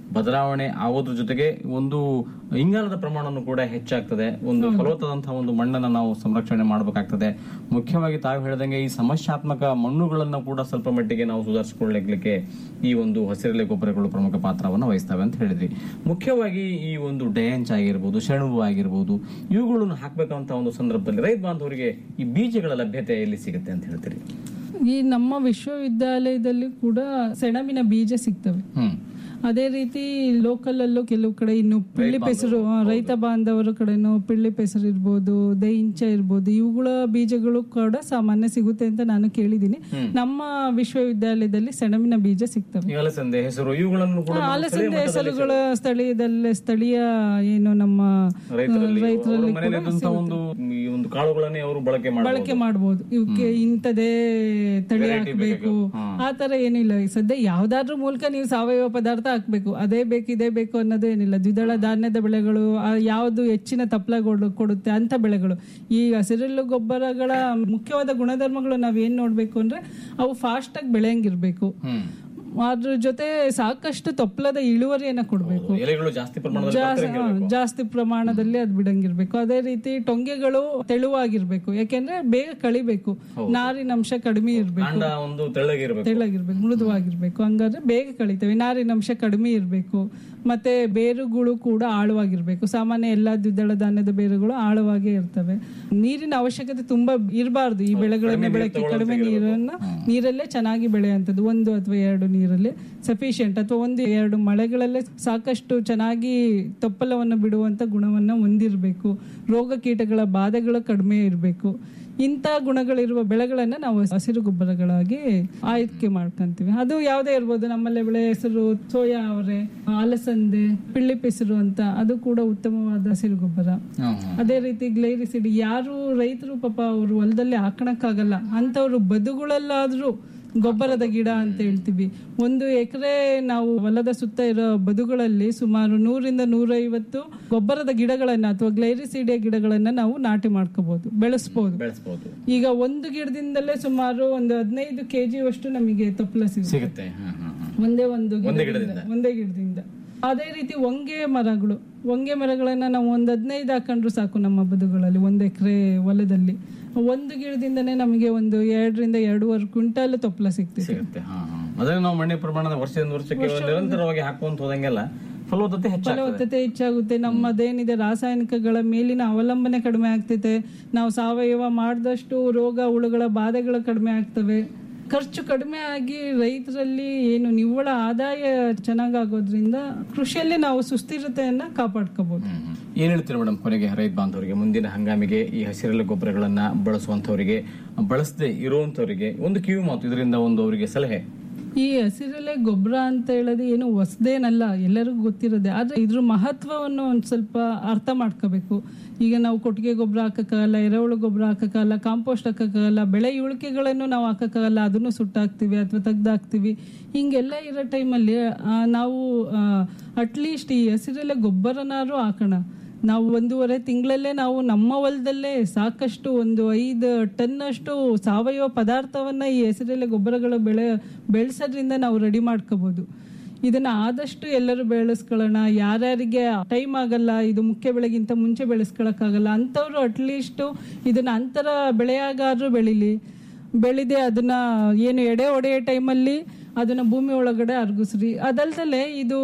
ಬದಲಾವಣೆ ಆಗೋದ್ರ ಜೊತೆಗೆ ಒಂದು ಇಂಗಾಲದ ಪ್ರಮಾಣನೂ ಕೂಡ ಹೆಚ್ಚಾಗ್ತದೆ ಒಂದು ಫಲವತ್ತಾದಂತಹ ಒಂದು ಮಣ್ಣನ್ನ ನಾವು ಸಂರಕ್ಷಣೆ ಮಾಡಬೇಕಾಗ್ತದೆ ಮುಖ್ಯವಾಗಿ ತಾವು ಹೇಳಿದಂಗೆ ಈ ಸಮಸ್ಯಾತ್ಮಕ ಮಣ್ಣುಗಳನ್ನ ಕೂಡ ಸ್ವಲ್ಪ ಮಟ್ಟಿಗೆ ನಾವು ಸುಧಾರಿಸಿಕೊಳ್ಳಲಿಕ್ಕೆ ಈ ಒಂದು ಹಸಿರೆಲೆ ಗೊಬ್ಬರಗಳು ಪ್ರಮುಖ ಪಾತ್ರವನ್ನು ವಹಿಸ್ತವೆ ಅಂತ ಹೇಳಿದ್ವಿ ಮುಖ್ಯವಾಗಿ ಈ ಒಂದು ಡಯಾಂಚ್ ಆಗಿರ್ಬೋದು ಸೆಣಬು ಆಗಿರ್ಬೋದು ಇವುಗಳನ್ನು ಹಾಕ್ಬೇಕಂತ ಒಂದು ಸಂದರ್ಭದಲ್ಲಿ ರೈತ ಬಾಂಧವರಿಗೆ ಈ ಬೀಜಗಳ ಲಭ್ಯತೆ ಎಲ್ಲಿ ಸಿಗುತ್ತೆ ಅಂತ ಹೇಳ್ತೀರಿ ಈ ನಮ್ಮ ವಿಶ್ವವಿದ್ಯಾಲಯದಲ್ಲಿ ಕೂಡ ಸೆಣಬಿನ ಬೀಜ ಸಿಗ್ತವೆ ಹ್ಮ್ ಅದೇ ರೀತಿ ಲೋಕಲ್ ಅಲ್ಲೂ ಕೆಲವು ಕಡೆ ಇನ್ನು ಪಿಳ್ಳಿ ಪೆಸರು ಆ, ರೈತ ಬಾಂಧವರ ಕಡೆನೂ ಪಿಳ್ಳಿ ಪೆಸರು ಇರ್ಬೋದು ದೈಂಚ ಇರ್ಬೋದು ಇವುಗಳ ಬೀಜಗಳು ಕೂಡ ಸಾಮಾನ್ಯ ಸಿಗುತ್ತೆ ಅಂತ ನಾನು ಕೇಳಿದ್ದೀನಿ ನಮ್ಮ ವಿಶ್ವವಿದ್ಯಾಲಯದಲ್ಲಿ ಸೆಣಬಿನ ಬೀಜ ಸಿಗ್ತವೆ ಈ ಅಲಸಂದೆ ಹೆಸರು ಇವುಗಳನ್ನು ಕೂಡ ಆ, ಅಲಸಂದೆ ಹೆಸರುಗಳ ಸ್ಥಳೀಯದಲ್ಲೇ ಸ್ಥಳೀಯ ಏನು ನಮ್ಮ ರೈತರಲ್ಲಿ ಅವರ ರೈತರಲ್ಲಿ ಮನೆಯಲ್ಲಿ ಇದ್ದಂತಹ ಒಂದು ಈ ಒಂದು ಕಾಳುಗಳನ್ನೇ ಅವರು ಬಳಕೆ ಮಾಡಬಹುದು ಬಳಕೆ ಮಾಡಬಹುದು ಇವಕ್ಕೆ ಇಂಥದೇ ತಳಿ ಹಾಕ್ಬೇಕು ಆ ತರ ಏನಿಲ್ಲ ಈಗ ಸದ್ಯ ಯಾವ್ದಾದ್ರ ಮೂಲಕ ನೀವು ಸಾವಯವ ಪದಾರ್ಥ ಹಾಕ್ಬೇಕು ಅದೇ ಬೇಕು ಇದೇ ಬೇಕು ಅನ್ನೋದು ಏನಿಲ್ಲ ದ್ವಿದಳ ಧಾನ್ಯದ ಬೆಳೆಗಳು ಆ ಯಾವ್ದು ಹೆಚ್ಚಿನ ತಪ್ಪಲ ಕೊಡುತ್ತೆ ಅಂತ ಬೆಳೆಗಳು ಈ ಹಸಿರೆಲ್ಲು ಗೊಬ್ಬರಗಳ ಮುಖ್ಯವಾದ ಗುಣಧರ್ಮಗಳು ನಾವ್ ಏನ್ ನೋಡ್ಬೇಕು ಅಂದ್ರೆ ಅವು ಫಾಸ್ಟ್ ಆಗಿ ಬೆಳೆಯಂಗಿರ್ಬೇಕು ಅದ್ರ ಜೊತೆ ಸಾಕಷ್ಟು ತಪ್ಪಲದ ಇಳುವರಿಯನ್ನ ಕೊಡ್ಬೇಕು ಎಲೆಗಳು ಜಾಸ್ತಿ ಪ್ರಮಾಣದಲ್ಲಿ ಜಾಸ್ತಿ ಹಾ, ಜಾಸ್ತಿ ಪ್ರಮಾಣದಲ್ಲಿ ಅದ್ ಬಿಡಂಗಿರ್ಬೇಕು ಅದೇ ರೀತಿ ಟೊಂಗೆಗಳು ತೆಳುವಾಗಿರ್ಬೇಕು ಯಾಕೆಂದ್ರೆ ಬೇಗ ಕಳಿಬೇಕು ನಾರಿನ ಅಂಶ ಕಡಿಮೆ ಇರ್ಬೇಕು ಕಾಂಡ ಒಂದು ತೆಳ್ಳಗಿರ್ಬೇಕು ತೆಳ್ಳಗಿರ್ಬೇಕು ಮೃದುವಾಗಿರ್ಬೇಕು ಹಂಗಾದ್ರೆ ಬೇಗ ಕಳಿತವೆ ನಾರಿನ ಅಂಶ ಕಡಿಮೆ ಇರಬೇಕು ಮತ್ತೆ ಬೇರುಗಳು ಕೂಡ ಆಳವಾಗಿರ್ಬೇಕು ಸಾಮಾನ್ಯ ಎಲ್ಲಾ ದ್ವಿದಳ ಧಾನ್ಯದ ಬೇರುಗಳು ಆಳವಾಗೇ ಇರ್ತವೆ ನೀರಿನ ಅವಶ್ಯಕತೆ ತುಂಬಾ ಇರಬಾರ್ದು ಈ ಬೆಳೆಗಳನ್ನ ಬೆಳಕ್ಕೆ ಕಡಿಮೆ ನೀರನ್ನ ನೀರಲ್ಲೇ ಚೆನ್ನಾಗಿ ಬೆಳೆಯುವಂಥದ್ದು ಒಂದು ಅಥವಾ ಎರಡು ನೀರಲ್ಲಿ ಸಫಿಶಿಯಂಟ್ ಅಥವಾ ಒಂದು ಎರಡು ಮಳೆಗಳಲ್ಲೇ ಸಾಕಷ್ಟು ಚೆನ್ನಾಗಿ ತಪ್ಪಲವನ್ನು ಬಿಡುವಂತ ಗುಣವನ್ನ ಹೊಂದಿರಬೇಕು ರೋಗ ಕೀಟಗಳ ಬಾಧೆಗಳು ಕಡಿಮೆ ಇರಬೇಕು ಇಂಥ ಗುಣಗಳಿರುವ ಬೆಳೆಗಳನ್ನ ನಾವು ಹಸಿರು ಗೊಬ್ಬರಗಳಾಗಿ ಆಯ್ಕೆ ಮಾಡ್ಕೊಂತೀವಿ ಅದು ಯಾವುದೇ ಇರ್ಬೋದು ನಮ್ಮಲ್ಲೇ ಬೆಳೆ ಹೆಸರು ಸೋಯಾ ಅವರೆ ಅಲಸಂದೆ ಪಿಳ್ಳಿ ಪೆಸರು ಅಂತ ಅದು ಕೂಡ ಉತ್ತಮವಾದ ಹಸಿರು ಗೊಬ್ಬರ ಅದೇ ರೀತಿ ಗ್ಲೈರಿಸಿಡ್ ಯಾರು ರೈತರು ಪಾಪ ಅವರು ಹೊಲದಲ್ಲಿ ಹಾಕಣಕ್ಕಾಗಲ್ಲ ಅಂತವ್ರು ಬದುಗಳಲ್ಲಾದ್ರೂ ಗೊಬ್ಬರದ ಗಿಡ ಅಂತ ಹೇಳ್ತೀವಿ ಒಂದು ಎಕರೆ ನಾವು ಹೊಲದ ಸುತ್ತ ಇರೋ ಬದುಗಳಲ್ಲಿ ಸುಮಾರು ನೂರಿಂದ ನೂರೈವತ್ತು ಗೊಬ್ಬರದ ಗಿಡಗಳನ್ನ ಅಥವಾ ಗ್ಲೈರಿಸಿಡಿಯ ಗಿಡಗಳನ್ನ ನಾವು ನಾಟಿ ಮಾಡ್ಕೋಬಹುದು ಬೆಳೆಸಬಹುದು ಬೆಳೆಸಬಹುದು ಈಗ ಒಂದು ಗಿಡದಿಂದಲೇ ಸುಮಾರು ಒಂದು ಹದಿನೈದು ಕೆಜಿ ಅಷ್ಟು ನಮಗೆ ತಪ್ಪಲ ಸಿಗುತ್ತೆ ಸಿಗುತ್ತೆ ಹಾ, ಹಾ, ಹಾ. ಒಂದೇ ಒಂದು ಗಿಡದಿಂದ ಒಂದೇ ಗಿಡದಿಂದ ಅದೇ ರೀತಿ ಹೊಂಗೆ ಮರಗಳು ಹೊಂಗೆ ಮರಗಳನ್ನ ನಾವು ಒಂದ್ ಹದಿನೈದು ಹಾಕೊಂಡ್ರು ಸಾಕು ನಮ್ಮ ಬದುಗಳಲ್ಲಿ ಒಂದ್ ಎಕರೆ ಹೊಲದಲ್ಲಿ ಒಂದು ಗಿಡದಿಂದನೇ ನಮಗೆ ಒಂದು ಎರಡರಿಂದ ಎರಡೂವರೆ ಕ್ವಿಂಟಾಲ್ ತೊಪ್ಪಲ ಸಿಗ್ತಿದೆ ಸಿಗುತ್ತೆ ಹಾ, ಹಾ. ಅದನ್ನ ನಾವು ಮಣ್ಣೆ ಪ್ರಮಾಣದ ವರ್ಷದಿಂದ ವರ್ಷಕ್ಕೆ ನಿರಂತರವಾಗಿ ಹಾಕುವಂತ ಹೋದಂಗೆಲ್ಲ ಫಲವತ್ತತೆ ಹೆಚ್ಚಾಗ್ತದೆ ಫಲವತ್ತತೆ ಹೆಚ್ಚಾಗುತ್ತೆ ನಮ್ಮದೇನಿದೆ ರಾಸಾಯನಿಕಗಳ ಮೇಲಿನ ಅವಲಂಬನೆ ಕಡಿಮೆ ಆಗ್ತೈತೆ ನಾವು ಸಾವಯವ ಮಾಡಿದಷ್ಟು ರೋಗ ಹುಳುಗಳ ಬಾಧೆಗಳು ಕಡಿಮೆ ಆಗ್ತವೆ ಖರ್ಚು ಕಡಿಮೆ ಆಗಿ ರೈತರಲ್ಲಿ ಏನು ನಿವ್ವಳ ಆದಾಯ ಚೆನ್ನಾಗಾಗೋದ್ರಿಂದ ಕೃಷಿಯಲ್ಲಿ ನಾವು ಸುಸ್ಥಿರತೆಯನ್ನ ಕಾಪಾಡ್ಕೋಬಹುದು ಏನ್ ಹೇಳ್ತೀರಿ ಮೇಡಮ್ ಕೊನೆಗೆ ರೈತ ಬಾಂಧವರಿಗೆ ಮುಂದಿನ ಹಂಗಾಮಿಗೆ ಈ ಹಸಿರೆಲೆ ಗೊಬ್ಬರಗಳನ್ನ ಬಳಸುವಂತವರಿಗೆ ಬಳಸದೆ ಇರುವಂತವರಿಗೆ ಒಂದು ಕಿವಿ ಮಾತು ಇದರಿಂದ ಒಂದು ಅವರಿಗೆ ಸಲಹೆ ಈ ಹಸಿರೆಲೆ ಗೊಬ್ಬರ ಅಂತ ಹೇಳೋದು ಏನು ಹೊಸದೇನಲ್ಲ ಎಲ್ಲರಿಗೂ ಗೊತ್ತಿರೋದೆ ಆದ್ರೆ ಇದ್ರ ಮಹತ್ವವನ್ನು ಒಂದ್ ಸ್ವಲ್ಪ ಅರ್ಥ ಮಾಡ್ಕೋಬೇಕು ಈಗ ನಾವು ಕೊಟ್ಟಿಗೆ ಗೊಬ್ಬರ ಹಾಕಕ್ಕಾಗಲ್ಲ ಎರೆಹುಳು ಗೊಬ್ಬರ ಹಾಕಕ್ಕಾಗಲ್ಲ ಕಾಂಪೋಸ್ಟ್ ಹಾಕಕ್ಕಾಗಲ್ಲ ಬೆಳೆ ಇಳಿಕೆಗಳನ್ನು ನಾವು ಹಾಕಕ್ಕಾಗಲ್ಲ ಅದನ್ನು ಸುಟ್ಟಾಕ್ತಿವಿ ಅಥವಾ ತೆಗ್ದಾಕ್ತಿವಿ ಹಿಂಗೆಲ್ಲ ಇರೋ ಟೈಮಲ್ಲಿ ನಾವು ಅಟ್ಲೀಸ್ಟ್ ಈ ಹಸಿರೆಲೆ ಗೊಬ್ಬರನಾರು ಹಾಕೋಣ ನಾವು ಒಂದೂವರೆ ತಿಂಗಳಲ್ಲೇ ನಾವು ನಮ್ಮ ಹೊಲದಲ್ಲೇ ಸಾಕಷ್ಟು ಒಂದು ಐದು ಟನ್ ಅಷ್ಟು ಸಾವಯವ ಪದಾರ್ಥವನ್ನ ಈ ಹೆಸರೆಲೆ ಗೊಬ್ಬರಗಳ ಬೆಳೆ ಬೆಳೆಸೋದ್ರಿಂದ ನಾವು ರೆಡಿ ಮಾಡ್ಕೋಬಹುದು ಇದನ್ನ ಆದಷ್ಟು ಎಲ್ಲರೂ ಬೆಳೆಸ್ಕೊಳ್ಳೋಣ ಯಾರ್ಯಾರಿಗೆ ಟೈಮ್ ಆಗಲ್ಲ ಇದು ಮುಖ್ಯ ಬೆಳೆಗಿಂತ ಮುಂಚೆ ಬೆಳೆಸ್ಕೊಳಕ್ಕಾಗಲ್ಲ ಅಂಥವ್ರು ಅಟ್ಲೀಸ್ಟ್ ಇದನ್ನ ಅಂತರ ಬೆಳೆಯಾಗಾದ್ರೂ ಬೆಳಿಲಿ ಬೆಳೆದೆ ಅದನ್ನ ಏನು ಎಡೆ ಹೊಡೆಯೋ ಟೈಮಲ್ಲಿ ಅದನ್ನ ಭೂಮಿ ಒಳಗಡೆ ಅರ್ಗಿಸ್ರಿ ಅದಲ್ದಲೆ ಇದು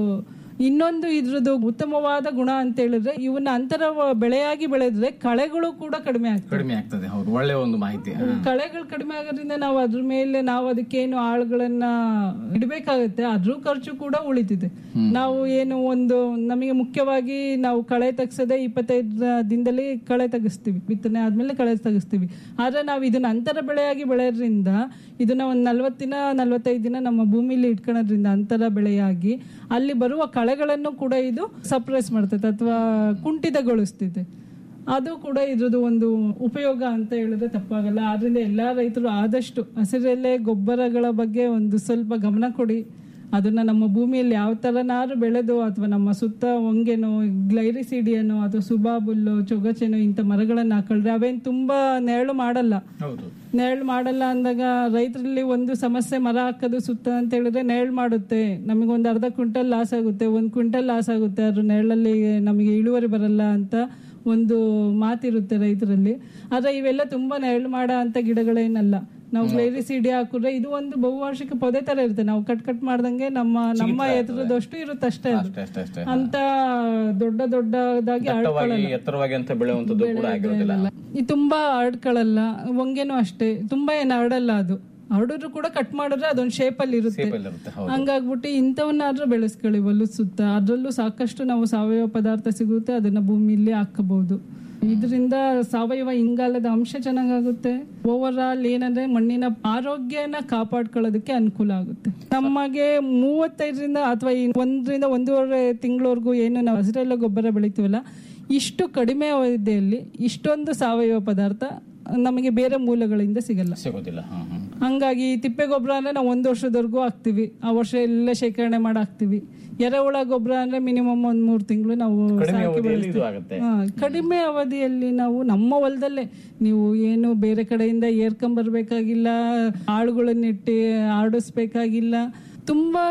ಇನ್ನೊಂದು ಇದ್ರದ್ದು ಉತ್ತಮವಾದ ಗುಣ ಅಂತ ಹೇಳಿದ್ರೆ ಇವನ್ನ ಅಂತರ ಬೆಳೆಯಾಗಿ ಬೆಳೆದ್ರೆ ಕಳೆಗಳು ಕೂಡ ಕಡಿಮೆ ಆಗ್ತವೆ ಕಡಿಮೆ ಆಗ್ತದೆ ಹೌದು ಒಳ್ಳೆ ಒಂದು ಮಾಹಿತಿ ಹಾ. ಕಳೆಗಳು ಕಡಿಮೆ ಆಗೋದ್ರಿಂದ ನಾವು ಅದ್ರ ಮೇಲೆ ನಾವು ಅದಕ್ಕೇನು ಆಳುಗಳನ್ನ ಇಡಬೇಕಾಗುತ್ತೆ ಅದ್ರ ಖರ್ಚು ಕೂಡ ಉಳಿತಿದೆ ನಾವು ಏನು ಒಂದು ನಮಗೆ ಮುಖ್ಯವಾಗಿ ನಾವು ಕಳೆ ತೆಗ್ಸದೆ ಇಪ್ಪತ್ತೈದು ದಿನದಲ್ಲಿ ಕಳೆ ತೆಗಿಸ್ತೀವಿ ಬಿತ್ತನೆ ಆದ್ಮೇಲೆ ಕಳೆ ತೆಗಿಸ್ತೀವಿ ಆದ್ರೆ ನಾವು ಇದನ್ನ ಅಂತರ ಬೆಳೆಯಾಗಿ ಬೆಳೆಯೋದ್ರಿಂದ ಇದನ್ನ ಒಂದ್ ನಲ್ವತ್ತು ದಿನ ನಲ್ವತ್ತೈದು ದಿನ ನಮ್ಮ ಭೂಮಿಲಿ ಇಟ್ಕೊಳ್ಳೋದ್ರಿಂದ ಅಂತರ ಬೆಳೆಯಾಗಿ ಅಲ್ಲಿ ಬರುವ ಕಳೆಗಳನ್ನು ಕೂಡ ಇದು ಸಪ್ರೆಸ್ ಮಾಡ್ತೈತೆ ಅಥವಾ ಕುಂಠಿತಗೊಳಿಸ್ತೈತೆ ಅದು ಕೂಡ ಇದ್ರದ್ದು ಒಂದು ಉಪಯೋಗ ಅಂತ ಹೇಳಿದ್ರೆ ತಪ್ಪಾಗಲ್ಲ ಆದ್ರಿಂದ ಎಲ್ಲಾ ರೈತರು ಆದಷ್ಟು ಹಸಿರೆಲೆ ಗೊಬ್ಬರಗಳ ಬಗ್ಗೆ ಒಂದು ಸ್ವಲ್ಪ ಗಮನ ಕೊಡಿ ಅದನ್ನ ನಮ್ಮ ಭೂಮಿಯಲ್ಲಿ ಯಾವ ಥರನಾರು ಬೆಳೆದು ಅಥವಾ ನಮ್ಮ ಸುತ್ತ ಹೊಂಗೆನೋ ಗ್ಲೈರಿಸಿಡಿಯನೋ ಅಥವಾ ಸುಬಾಬುಲ್ಲು ಚೊಗಚೆನೋ ಇಂಥ ಮರಗಳನ್ನು ಹಾಕೊಂಡ್ರೆ ಅವೇನು ತುಂಬಾ ನೆರಳು ಮಾಡಲ್ಲ ಹೌದು ನೆರಳು ಮಾಡಲ್ಲ ಅಂದಾಗ ರೈತರಲ್ಲಿ ಒಂದು ಸಮಸ್ಯೆ ಮರ ಹಾಕೋದು ಸುತ್ತ ಅಂತ ಹೇಳಿದ್ರೆ ನೆರಳು ಮಾಡುತ್ತೆ ನಮಗೆ ಒಂದು ಅರ್ಧ ಕ್ವಿಂಟಲ್ ಲಾಸ್ ಆಗುತ್ತೆ ಒಂದು ಕ್ವಿಂಟಲ್ ಲಾಸ್ ಆಗುತ್ತೆ ಅದ್ರ ನೆರಳಲ್ಲಿ ನಮಗೆ ಇಳುವರಿ ಬರಲ್ಲ ಅಂತ ಒಂದು ಮಾತಿರುತ್ತೆ ರೈತರಲ್ಲಿ ಆದ್ರೆ ಇವೆಲ್ಲ ತುಂಬಾ ನೆರಳು ಮಾಡೋ ಅಂತ ಗಿಡಗಳೇನಲ್ಲ ನಾವು ಗ್ಲೈರಿಸಿಡಿ ಹಾಕಿದ್ರೆ ಇದು ಒಂದು ಬಹುವಾರ್ಷಿಕ ಪೊದೆ ತರ ಇರುತ್ತೆ ನಾವು ಕಟ್ ಕಟ್ ಮಾಡ್ದಂಗೆ ನಮ್ಮ ನಮ್ಮ ಎತ್ತರದಷ್ಟು ಇರುತ್ತೆ ಅಷ್ಟೇ ಅದು ಅಷ್ಟೇ ಅಷ್ಟೇ ಅಷ್ಟೇ ಅಂತ ದೊಡ್ಡ ದೊಡ್ಡದಾಗಿ ದಟ್ಟವಾಗಿ ಎತ್ತರವಾಗಿ ಅಂತ ಬೆಳೆಯುವಂಥದ್ದು ಕೂಡ ಆಗಿರೋದಿಲ್ಲ ಇದು ತುಂಬಾ ಹರಡ್ಕೊಳ್ಳಲ್ಲ ಹೊಂಗೆನೂ ಅಷ್ಟೇ ತುಂಬಾ ಏನು ಹರಡಲ್ಲ ಅದು ಹರಡಿದ್ರು ಕೂಡ ಕಟ್ ಮಾಡಿದ್ರೆ ಅದೊಂದು ಶೇಪಲ್ಲಿ ಇರುತ್ತೆ ಇರುತ್ತೆ ಹೌದು ಹಂಗಾಗ್ಬಿಟ್ಟು ಇಂಥವನ್ನಾದ್ರೂ ಬೆಳೆಸ್ಕೊಳ್ಳಿ ಹೊಲದ ಸುತ್ತ ಅದರಲ್ಲೂ ಸಾಕಷ್ಟು ನಾವು ಸಾವಯವ ಪದಾರ್ಥ ಸಿಗುತ್ತೆ ಅದನ್ನ ಭೂಮಿಲಿ ಹಾಕಬಹುದು ಇದರಿಂದ ಸಾವಯವ ಇಂಗಾಲದ ಅಂಶ ಚೆನ್ನಾಗಾಗುತ್ತೆ ಓವರ್ ಆಲ್ ಏನಂದ್ರೆ ಮಣ್ಣಿನ ಆರೋಗ್ಯನ ಕಾಪಾಡ್ಕೊಳ್ಳೋದಕ್ಕೆ ಅನುಕೂಲ ಆಗುತ್ತೆ ನಮಗೆ ಮೂವತ್ತೈದರಿಂದ ಅಥವಾ ಈ ಒಂದರಿಂದ ಒಂದೂವರೆ ತಿಂಗಳವರೆಗೂ ಏನು ನಾವು ಹಸಿರೆಲ್ಲ ಗೊಬ್ಬರ ಬೆಳಿತೀವಲ್ಲ ಇಷ್ಟು ಕಡಿಮೆ ಅವಧಿಯಲ್ಲಿ ಇಷ್ಟೊಂದು ಸಾವಯವ ಪದಾರ್ಥ ನಮಗೆ ಬೇರೆ ಮೂಲಗಳಿಂದ ಸಿಗಲ್ಲ ಸಿಗೋದಿಲ್ಲ ಹಾ ಹಾ ಹಂಗಾಗಿ ತಿಪ್ಪೆ ಗೊಬ್ಬರ ಅಂದ್ರೆ ನಾವು ಒಂದು ವರ್ಷದವರೆಗೂ ಹಾಕ್ತಿವಿ ಆ ವರ್ಷ ಎಲ್ಲ ಶೇಖರಣೆ ಮಾಡಿ ಹಾಕ್ತಿವಿ ಎರೆಹುಳ ಗೊಬ್ಬರ ಅಂದ್ರೆ ಮಿನಿಮಮ್ ಒಂದ್ ಮೂರ್ ತಿಂಗಳು ನಾವು ಕಡಿಮೆ ಸಾಕಿ ಅವಧಿಯಲ್ಲಿ ಇದು ಬೆಳೆಸ್ತೀವಿ. ಆಗುತ್ತೆ ಹಾ, ಕಡಿಮೆ ಅವಧಿಯಲ್ಲಿ ನಾವು ನಮ್ಮ ಹೊಲದಲ್ಲೇ ನೀವು ಏನು ಬೇರೆ ಕಡೆಯಿಂದ ಏರ್ಕೊಂಬರ್ಬೇಕಾಗಿಲ್ಲ ಆಳುಗಳನ್ನಿಟ್ಟು ಆಡಿಸ್ಬೇಕಾಗಿಲ್ಲ ತುಂಬಾ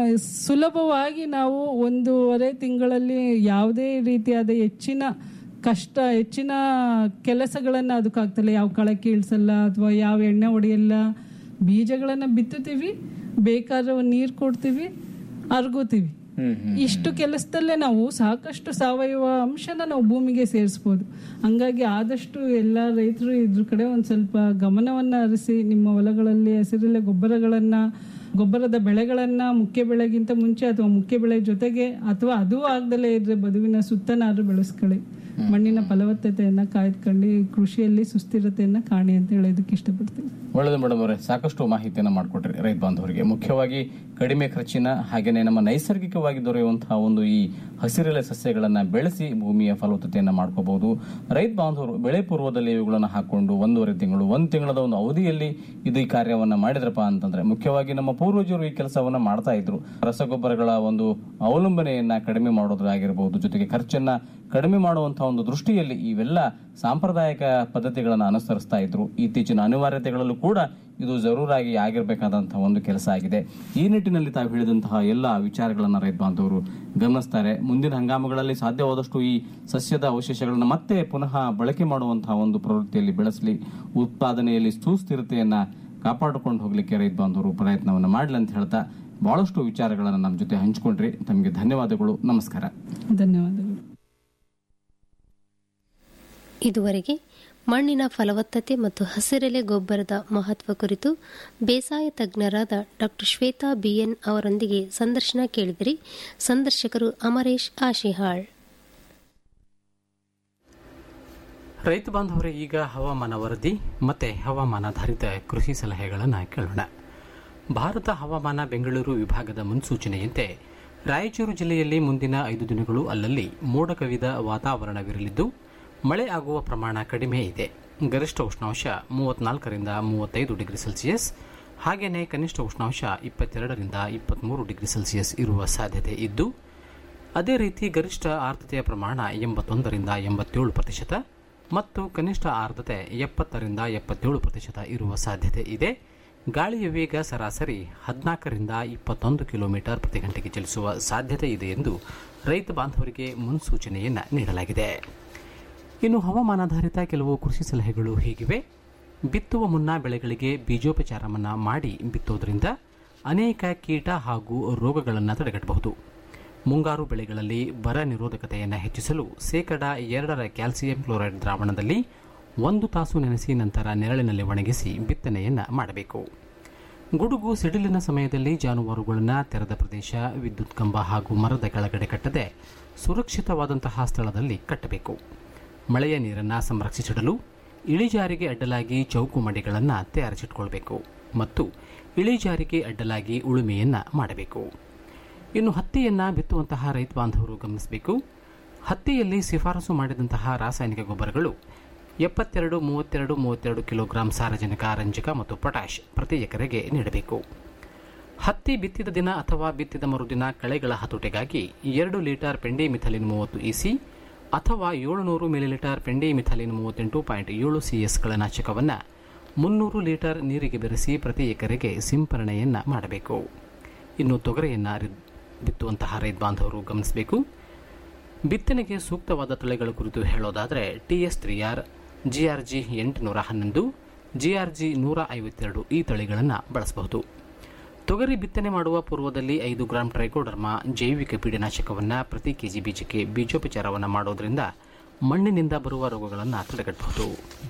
ಸುಲಭವಾಗಿ ನಾವು ಒಂದೂವರೆ ತಿಂಗಳಲ್ಲಿ ಯಾವುದೇ ರೀತಿಯಾದ ಹೆಚ್ಚಿನ ಕಷ್ಟ ಹೆಚ್ಚಿನ ಕೆಲಸಗಳನ್ನ ಅದಕ್ಕಾಗ್ತಲ್ಲ ಯಾವ ಕಳೆ ಕೀಳ್ಸಲ್ಲ ಅಥವಾ ಯಾವ ಎಣ್ಣೆ ಹೊಡೆಯಲ್ಲ ಬೀಜಗಳನ್ನ ಬಿತ್ತುತ್ತೀವಿ ಬೇಕಾದ್ರೆ ಒಂದ್ ನೀರ್ ಕೊಡ್ತೀವಿ ಅರ್ಗುತ್ತೀವಿ ಇಷ್ಟು ಕೆಲಸದಲ್ಲೇ ನಾವು ಸಾಕಷ್ಟು ಸಾವಯವ ಅಂಶನ ನಾವು ಭೂಮಿಗೆ ಸೇರಿಸ್ಬೋದು ಹಂಗಾಗಿ ಆದಷ್ಟು ಎಲ್ಲ ರೈತರು ಇದ್ರ ಕಡೆ ಒಂದು ಸ್ವಲ್ಪ ಗಮನವನ್ನ ಹರಿಸಿ ನಿಮ್ಮ ಹೊಲಗಳಲ್ಲಿ ಹಸಿರೆಲೆ ಗೊಬ್ಬರಗಳನ್ನ ಗೊಬ್ಬರದ ಬೆಳೆಗಳನ್ನ ಮುಖ್ಯ ಬೆಳೆಗಿಂತ ಮುಂಚೆ ಅಥವಾ ಮುಖ್ಯ ಬೆಳೆ ಜೊತೆಗೆ ಅಥವಾ ಅದು ಆಗ್ದಲೇ ಇದ್ರೆ ಬದುವಿನ ಸುತ್ತನಾದ್ರೂ ಬೆಳೆಸ್ಕೊಳ್ಳಿ ಮಣ್ಣಿನ ಫಲವತ್ತತೆಯನ್ನ ಕಾಯ್ದುಕೊಂಡು ಕೃಷಿಯಲ್ಲಿ ಸುಸ್ಥಿರತೆಯನ್ನ ಕಾಣಿ ಅಂತ ಹೇಳೋದಕ್ಕೆ ಇಷ್ಟಪಡ್ತೀನಿ ಒಳ್ಳೆಯದು ಮೇಡಮ್ ಅವರೇ ಸಾಕಷ್ಟು ಮಾಹಿತಿಯನ್ನು ಮಾಡಿಕೊಟ್ರಿ ರೈತ ಬಾಂಧವರಿಗೆ ಮುಖ್ಯವಾಗಿ ಕಡಿಮೆ ಖರ್ಚಿನ ಹಾಗೆಯೇ ನಮ್ಮ ನೈಸರ್ಗಿಕವಾಗಿ ದೊರೆಯುವಂತಹ ಒಂದು ಈ ಹಸಿರೆಲೆ ಸಸ್ಯಗಳನ್ನ ಬೆಳೆಸಿ ಭೂಮಿಯ ಫಲವತ್ತತೆಯನ್ನು ಮಾಡ್ಕೋಬಹುದು ರೈತ ಬಾಂಧವರು ಬೆಳೆ ಪೂರ್ವದಲ್ಲಿ ಇವುಗಳನ್ನು ಹಾಕೊಂಡು ಒಂದೂವರೆ ತಿಂಗಳು ಒಂದು ತಿಂಗಳದ ಒಂದು ಅವಧಿಯಲ್ಲಿ ಇದು ಈ ಕಾರ್ಯವನ್ನ ಮಾಡಿದ್ರಪ್ಪ ಅಂತಂದ್ರೆ ಮುಖ್ಯವಾಗಿ ನಮ್ಮ ಪೂರ್ವಜರು ಈ ಕೆಲಸವನ್ನ ಮಾಡ್ತಾ ಇದ್ರು ರಸಗೊಬ್ಬರಗಳ ಒಂದು ಅವಲಂಬನೆಯನ್ನ ಕಡಿಮೆ ಮಾಡೋದಾಗಿರ್ಬೋದು ಜೊತೆಗೆ ಖರ್ಚನ್ನ ಕಡಿಮೆ ಮಾಡುವಂತಹ ಒಂದು ದೃಷ್ಟಿಯಲ್ಲಿ ಇವೆಲ್ಲ ಸಾಂಪ್ರದಾಯಿಕ ಪದ್ಧತಿಗಳನ್ನು ಅನುಸರಿಸ್ತಾ ಇದ್ರು ಇತ್ತೀಚಿನ ಅನಿವಾರ್ಯತೆಗಳಲ್ಲೂ ಕೂಡ ಇದು ಜರೂರಾಗಿ ಆಗಿರಬೇಕಾದಂತಹ ಒಂದು ಕೆಲಸ ಆಗಿದೆ ಈ ನಿಟ್ಟಿನಲ್ಲಿ ತಾವು ಹೇಳಿದಂತಹ ಎಲ್ಲ ವಿಚಾರಗಳನ್ನು ರೈತ ಬಾಂಧವರು ಗಮನಿಸ್ತಾರೆ ಮುಂದಿನ ಹಂಗಾಮಗಳಲ್ಲಿ ಸಾಧ್ಯವಾದಷ್ಟು ಈ ಸಸ್ಯದ ಅವಶೇಷಗಳನ್ನು ಮತ್ತೆ ಪುನಃ ಬಳಕೆ ಮಾಡುವಂತಹ ಒಂದು ಪ್ರವೃತ್ತಿಯಲ್ಲಿ ಬೆಳೆಸಲಿ ಉತ್ಪಾದನೆಯಲ್ಲಿ ಸುಸ್ಥಿರತೆಯನ್ನ ಕಾಪಾಡಿಕೊಂಡು ಹೋಗ್ಲಿಕ್ಕೆ ರೈತ ಬಾಂಧವರು ಪ್ರಯತ್ನವನ್ನು ಮಾಡಲಿ ಅಂತ ಹೇಳ್ತಾ ಬಹಳಷ್ಟು ವಿಚಾರಗಳನ್ನು ನಮ್ಮ ಜೊತೆ ಹಂಚಿಕೊಂಡ್ರಿ ತಮಗೆ ಧನ್ಯವಾದಗಳು ನಮಸ್ಕಾರ ಧನ್ಯವಾದಗಳು ಇದುವರೆಗೆ ಮಣ್ಣಿನ ಫಲವತ್ತತೆ ಮತ್ತು ಹಸಿರೆಲೆ ಗೊಬ್ಬರದ ಮಹತ್ವ ಕುರಿತು ಬೇಸಾಯ ತಜ್ಞರಾದ ಡಾಕ್ಟರ್ ಶ್ವೇತಾ ಬಿಎನ್ ಅವರೊಂದಿಗೆ ಸಂದರ್ಶನ ಕೇಳಿದಿರಿ ಸಂದರ್ಶಕರು ಅಮರೇಶ್ ಆಶಿಹಾಳ್ ರೈತ ಬಾಂಧವರೇ ಈಗ ಹವಾಮಾನ ವರದಿ ಮತ್ತೆ ಹವಾಮಾನಾಧಾರಿತ ಕೃಷಿ ಸಲಹೆಗಳನ್ನು ಕೇಳೋಣ ಭಾರತ ಹವಾಮಾನ ಬೆಂಗಳೂರು ವಿಭಾಗದ ಮುನ್ಸೂಚನೆಯಂತೆ ರಾಯಚೂರು ಜಿಲ್ಲೆಯಲ್ಲಿ ಮುಂದಿನ ಐದು ದಿನಗಳು ಅಲ್ಲಲ್ಲಿ ಮೋಡ ಕವಿದ ವಾತಾವರಣವಿರಲಿದ್ದು ಮಳೆ ಆಗುವ ಪ್ರಮಾಣ ಕಡಿಮೆ ಇದೆ ಗರಿಷ್ಠ ಉಷ್ಣಾಂಶ ಮೂವತ್ನಾಲ್ಕರಿಂದ ಮೂವತ್ತೈದು ಡಿಗ್ರಿ ಸೆಲ್ಸಿಯಸ್ ಹಾಗೆಯೇ ಕನಿಷ್ಠ ಉಷ್ಣಾಂಶ ಇಪ್ಪತ್ತೆರಡರಿಂದ ಇಪ್ಪತ್ತ್ಮೂರು ಡಿಗ್ರಿ ಸೆಲ್ಸಿಯಸ್ ಇರುವ ಸಾಧ್ಯತೆ ಇದ್ದು ಅದೇ ರೀತಿ ಗರಿಷ್ಠ ಆರ್ದ್ರತೆಯ ಪ್ರಮಾಣ ಎಂಬತ್ತೊಂದರಿಂದ ಎಂಬತ್ತೇಳು ಪ್ರತಿಶತ ಮತ್ತು ಕನಿಷ್ಠ ಆರ್ದ್ರತೆ ಎಪ್ಪತ್ತರಿಂದ ಎಪ್ಪತ್ತೇಳು ಪ್ರತಿಶತ ಇರುವ ಸಾಧ್ಯತೆ ಇದೆ ಗಾಳಿಯ ವೇಗ ಸರಾಸರಿ ಹದಿನಾಲ್ಕರಿಂದ ಇಪ್ಪತ್ತೊಂದು ಕಿಲೋಮೀಟರ್ ಪ್ರತಿ ಗಂಟೆಗೆ ಚಲಿಸುವ ಸಾಧ್ಯತೆ ಇದೆ ಎಂದು ರೈತ ಬಾಂಧವರಿಗೆ ಮುನ್ಸೂಚನೆಯನ್ನು ನೀಡಲಾಗಿದೆ ಇನ್ನು ಹವಾಮಾನಾಧಾರಿತ ಕೆಲವು ಕೃಷಿ ಸಲಹೆಗಳು ಹೀಗಿವೆ ಬಿತ್ತುವ ಮುನ್ನ ಬೆಳೆಗಳಿಗೆ ಬೀಜೋಪಚಾರವನ್ನು ಮಾಡಿ ಬಿತ್ತೋದ್ರಿಂದ ಅನೇಕ ಕೀಟ ಹಾಗೂ ರೋಗಗಳನ್ನು ತಡೆಗಟ್ಟಬಹುದು ಮುಂಗಾರು ಬೆಳೆಗಳಲ್ಲಿ ಬರ ನಿರೋಧಕತೆಯನ್ನು ಹೆಚ್ಚಿಸಲು ಶೇಕಡ ಎರಡರ ಕ್ಯಾಲ್ಸಿಯಂ ಕ್ಲೋರೈಡ್ ದ್ರಾವಣದಲ್ಲಿ ಒಂದು ತಾಸು ನೆನೆಸಿ ನಂತರ ನೆರಳಿನಲ್ಲಿ ಒಣಗಿಸಿ ಬಿತ್ತನೆಯನ್ನು ಮಾಡಬೇಕು ಗುಡುಗು ಸಿಡಿಲಿನ ಸಮಯದಲ್ಲಿ ಜಾನುವಾರುಗಳನ್ನು ತೆರೆದ ಪ್ರದೇಶ ವಿದ್ಯುತ್ ಕಂಬ ಹಾಗೂ ಮರದ ಕೆಳಗಡೆ ಕಟ್ಟದೆ ಸುರಕ್ಷಿತವಾದಂತಹ ಸ್ಥಳದಲ್ಲಿ ಕಟ್ಟಬೇಕು ಮಳೆಯ ನೀರನ್ನು ಸಂರಕ್ಷಿಸಿಡಲು ಇಳಿಜಾರಿಗೆ ಅಡ್ಡಲಾಗಿ ಚೌಕು ಮಡಿಗಳನ್ನು ತಯಾರಿಸಿಟ್ಕೊಳ್ಬೇಕು ಮತ್ತು ಇಳಿಜಾರಿಗೆ ಅಡ್ಡಲಾಗಿ ಉಳುಮೆಯನ್ನು ಮಾಡಬೇಕು ಇನ್ನು ಹತ್ತಿಯನ್ನು ಬಿತ್ತುವಂತಹ ರೈತ ಬಾಂಧವರು ಗಮನಿಸಬೇಕು ಹತ್ತಿಯಲ್ಲಿ ಶಿಫಾರಸು ಮಾಡಿದಂತಹ ರಾಸಾಯನಿಕ ಗೊಬ್ಬರಗಳು ಎಪ್ಪತ್ತೆರಡು ಮೂವತ್ತೆರಡು ಮೂವತ್ತೆರಡು ಕಿಲೋಗ್ರಾಂ ಸಾರಜನಕ ರಂಜಕ ಮತ್ತು ಪೊಟ್ಯಾಷ್ ಪ್ರತಿ ಎಕರೆಗೆ ನೀಡಬೇಕು ಹತ್ತಿ ಬಿತ್ತಿದ ದಿನ ಅಥವಾ ಬಿತ್ತಿದ ಮರುದಿನ ಕಳೆಗಳ ಹತೋಟಿಗಾಗಿ ಎರಡು ಲೀಟರ್ ಪೆಂಡಿ ಮಿಥಲಿನ್ ಮೂವತ್ತು ಇಸಿ ಅಥವಾ ಏಳುನೂರು ಮಿಲಿಲೀಟರ್ ಪೆಂಡಿ ಮಿಥಲಿನ್ ಮೂವತ್ತೆಂಟು ಪಾಯಿಂಟ್ ಏಳು ಸಿಎಸ್ ಕಳೆನಾಶಕವನ್ನು ಮುನ್ನೂರು ಲೀಟರ್ ನೀರಿಗೆ ಬೆರೆಸಿ ಪ್ರತಿ ಎಕರೆಗೆ ಸಿಂಪರಣೆಯನ್ನು ಮಾಡಬೇಕು ಇನ್ನು ತೊಗರೆಯನ್ನು ರಿ- ಬಿತ್ತುವಂತಹ ರೈತ ಬಾಂಧವರು ಗಮನಿಸಬೇಕು ಬಿತ್ತನೆಗೆ ಸೂಕ್ತವಾದ ತಳಿಗಳ ಕುರಿತು ಹೇಳೋದಾದರೆ T S three R G R G ಎಂಟುನೂರ ಹನ್ನೊಂದು ಜಿ ಆರ್ ಜಿ ನೂರ ಐವತ್ತೆರಡು ಈ ತಳಿಗಳನ್ನು ಬಳಸಬಹುದು ತೊಗರಿ ಬಿತ್ತನೆ ಮಾಡುವ ಪೂರ್ವದಲ್ಲಿ ಐದು ಗ್ರಾಂ ಟ್ರೈಕೋಡರ್ಮಾ ಜೈವಿಕ ಪೀಡನಾಶಕವನ್ನು ಪ್ರತಿ ಕೆಜಿ ಬೀಜಕ್ಕೆ ಬೀಜೋಪಚಾರವನ್ನು ಮಾಡೋದ್ರಿಂದ ಮಣ್ಣಿನಿಂದ ಬರುವ ರೋಗಗಳನ್ನು ತಡೆಗಟ್ಟಬಹುದು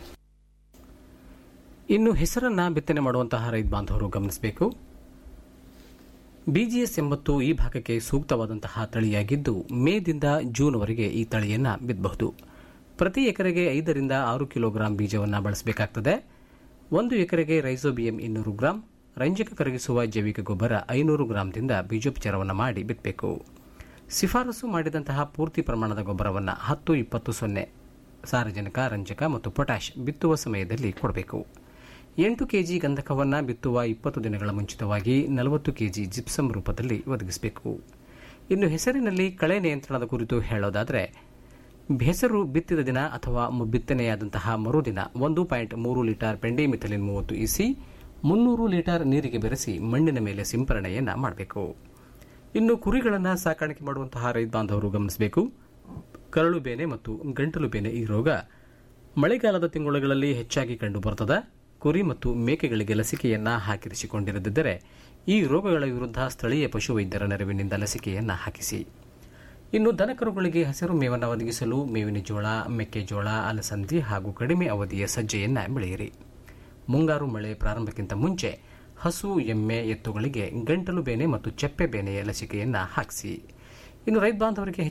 ಇನ್ನು ಹೆಸರನ್ನ ಬಿತ್ತನೆ ಮಾಡುವಂತಹ ರೈತ ಬಾಂಧವರು ಗಮನಿಸಬೇಕು ಬಿಜಿಎಸ್ ಎಂಬತ್ತು ಈ ಭಾಗಕ್ಕೆ ಸೂಕ್ತವಾದಂತಹ ತಳಿಯಾಗಿದ್ದು ಮೇದಿಂದ ಜೂನ್ವರೆಗೆ ಈ ತಳಿಯನ್ನು ಬಿತ್ತಬಹುದು ಪ್ರತಿ ಎಕರೆಗೆ ಐದರಿಂದ ಆರು ಕಿಲೋಗ್ರಾಂ ಬೀಜವನ್ನು ಬಳಸಬೇಕಾಗ್ತದೆ ಒಂದು ಎಕರೆಗೆ ರೈಸೋಬಿಯಂ ಇನ್ನೂರು ಗ್ರಾಂ ರಂಜಕ ಕರಗಿಸುವ ಜೈವಿಕ ಗೊಬ್ಬರ ಐನೂರು ಗ್ರಾಂದಿಂದ ಬೀಜೋಪಚಾರವನ್ನು ಮಾಡಿ ಬಿತ್ತಬೇಕು ಶಿಫಾರಸು ಮಾಡಿದಂತಹ ಪೂರ್ತಿ ಪ್ರಮಾಣದ ಗೊಬ್ಬರವನ್ನು ಹತ್ತು ಇಪ್ಪತ್ತು ಸೊನ್ನೆ ಸಾರಜನಕ ರಂಜಕ ಮತ್ತು ಪೊಟ್ಯಾಷ್ ಬಿತ್ತುವ ಸಮಯದಲ್ಲಿ ಕೊಡಬೇಕು ಎಂಟು ಕೆಜಿ ಗಂಧಕವನ್ನು ಬಿತ್ತುವ ಇಪ್ಪತ್ತು ದಿನಗಳ ಮುಂಚಿತವಾಗಿ ನಲವತ್ತು ಕೆಜಿ ಜಿಪ್ಸಮ್ ರೂಪದಲ್ಲಿ ಒದಗಿಸಬೇಕು ಇನ್ನು ಹೆಸರಿನಲ್ಲಿ ಕಳೆ ನಿಯಂತ್ರಣದ ಕುರಿತು ಹೇಳೋದಾದರೆ ಹೆಸರು ಬಿತ್ತಿದ ದಿನ ಅಥವಾ ಮು- ಬಿತ್ತನೆಯಾದಂತಹ ಮರುದಿನ ಒಂದು ಪಾಯಿಂಟ್ ಮೂರು ಲೀಟರ್ ಪೆಂಡಿಮಿಥಲಿನ್ ಮೂವತ್ತು ಇಸಿ ಮುನ್ನೂರು ಲೀಟರ್ ನೀರಿಗೆ ಬೆರೆಸಿ ಮಣ್ಣಿನ ಮೇಲೆ ಸಿಂಪರಣೆಯನ್ನು ಮಾಡಬೇಕು ಇನ್ನು ಕುರಿಗಳನ್ನು ಸಾಕಾಣಿಕೆ ಮಾಡುವಂತಹ ರೈತ ಬಾಂಧವರು ಗಮನಿಸಬೇಕು ಕರಳು ಬೇನೆ ಮತ್ತು ಗಂಟಲು ಬೇನೆ ಈ ರೋಗ ಮಳೆಗಾಲದ ತಿಂಗಳುಗಳಲ್ಲಿ ಹೆಚ್ಚಾಗಿ ಕಂಡುಬರುತ್ತದೆ ಕುರಿ ಮತ್ತು ಮೇಕೆಗಳಿಗೆ ಲಸಿಕೆಯನ್ನ ಹಾಕಿರಿಸಿಕೊಂಡಿರದಿದ್ದರೆ ಈ ರೋಗಗಳ ವಿರುದ್ಧ ಸ್ಥಳೀಯ ಪಶುವೈದ್ಯರ ನೆರವಿನಿಂದ ಲಸಿಕೆಯನ್ನ ಹಾಕಿಸಿ ಇನ್ನು ದನಕರುಗಳಿಗೆ ಹಸಿರು ಮೇವನ್ನು ಒದಗಿಸಲು ಮೇವಿನ ಜೋಳ ಮೆಕ್ಕೆಜೋಳ ಅಲಸಂದಿ ಹಾಗೂ ಕಡಿಮೆ ಅವಧಿಯ ಸಜ್ಜೆಯನ್ನ ಬೆಳೆಯಿರಿ ಮುಂಗಾರು ಮಳೆ ಪ್ರಾರಂಭಕ್ಕಿಂತ ಮುಂಚೆ ಹಸು ಎಮ್ಮೆ ಎತ್ತುಗಳಿಗೆ ಗಂಟಲು ಬೇನೆ ಮತ್ತು ಚೆಪ್ಪೆ ಬೇನೆಯ ಲಸಿಕೆಯನ್ನ ಹಾಕಿಸಿ ಇನ್ನು ರೈತ ಬಾಂಧವರಿಗೆ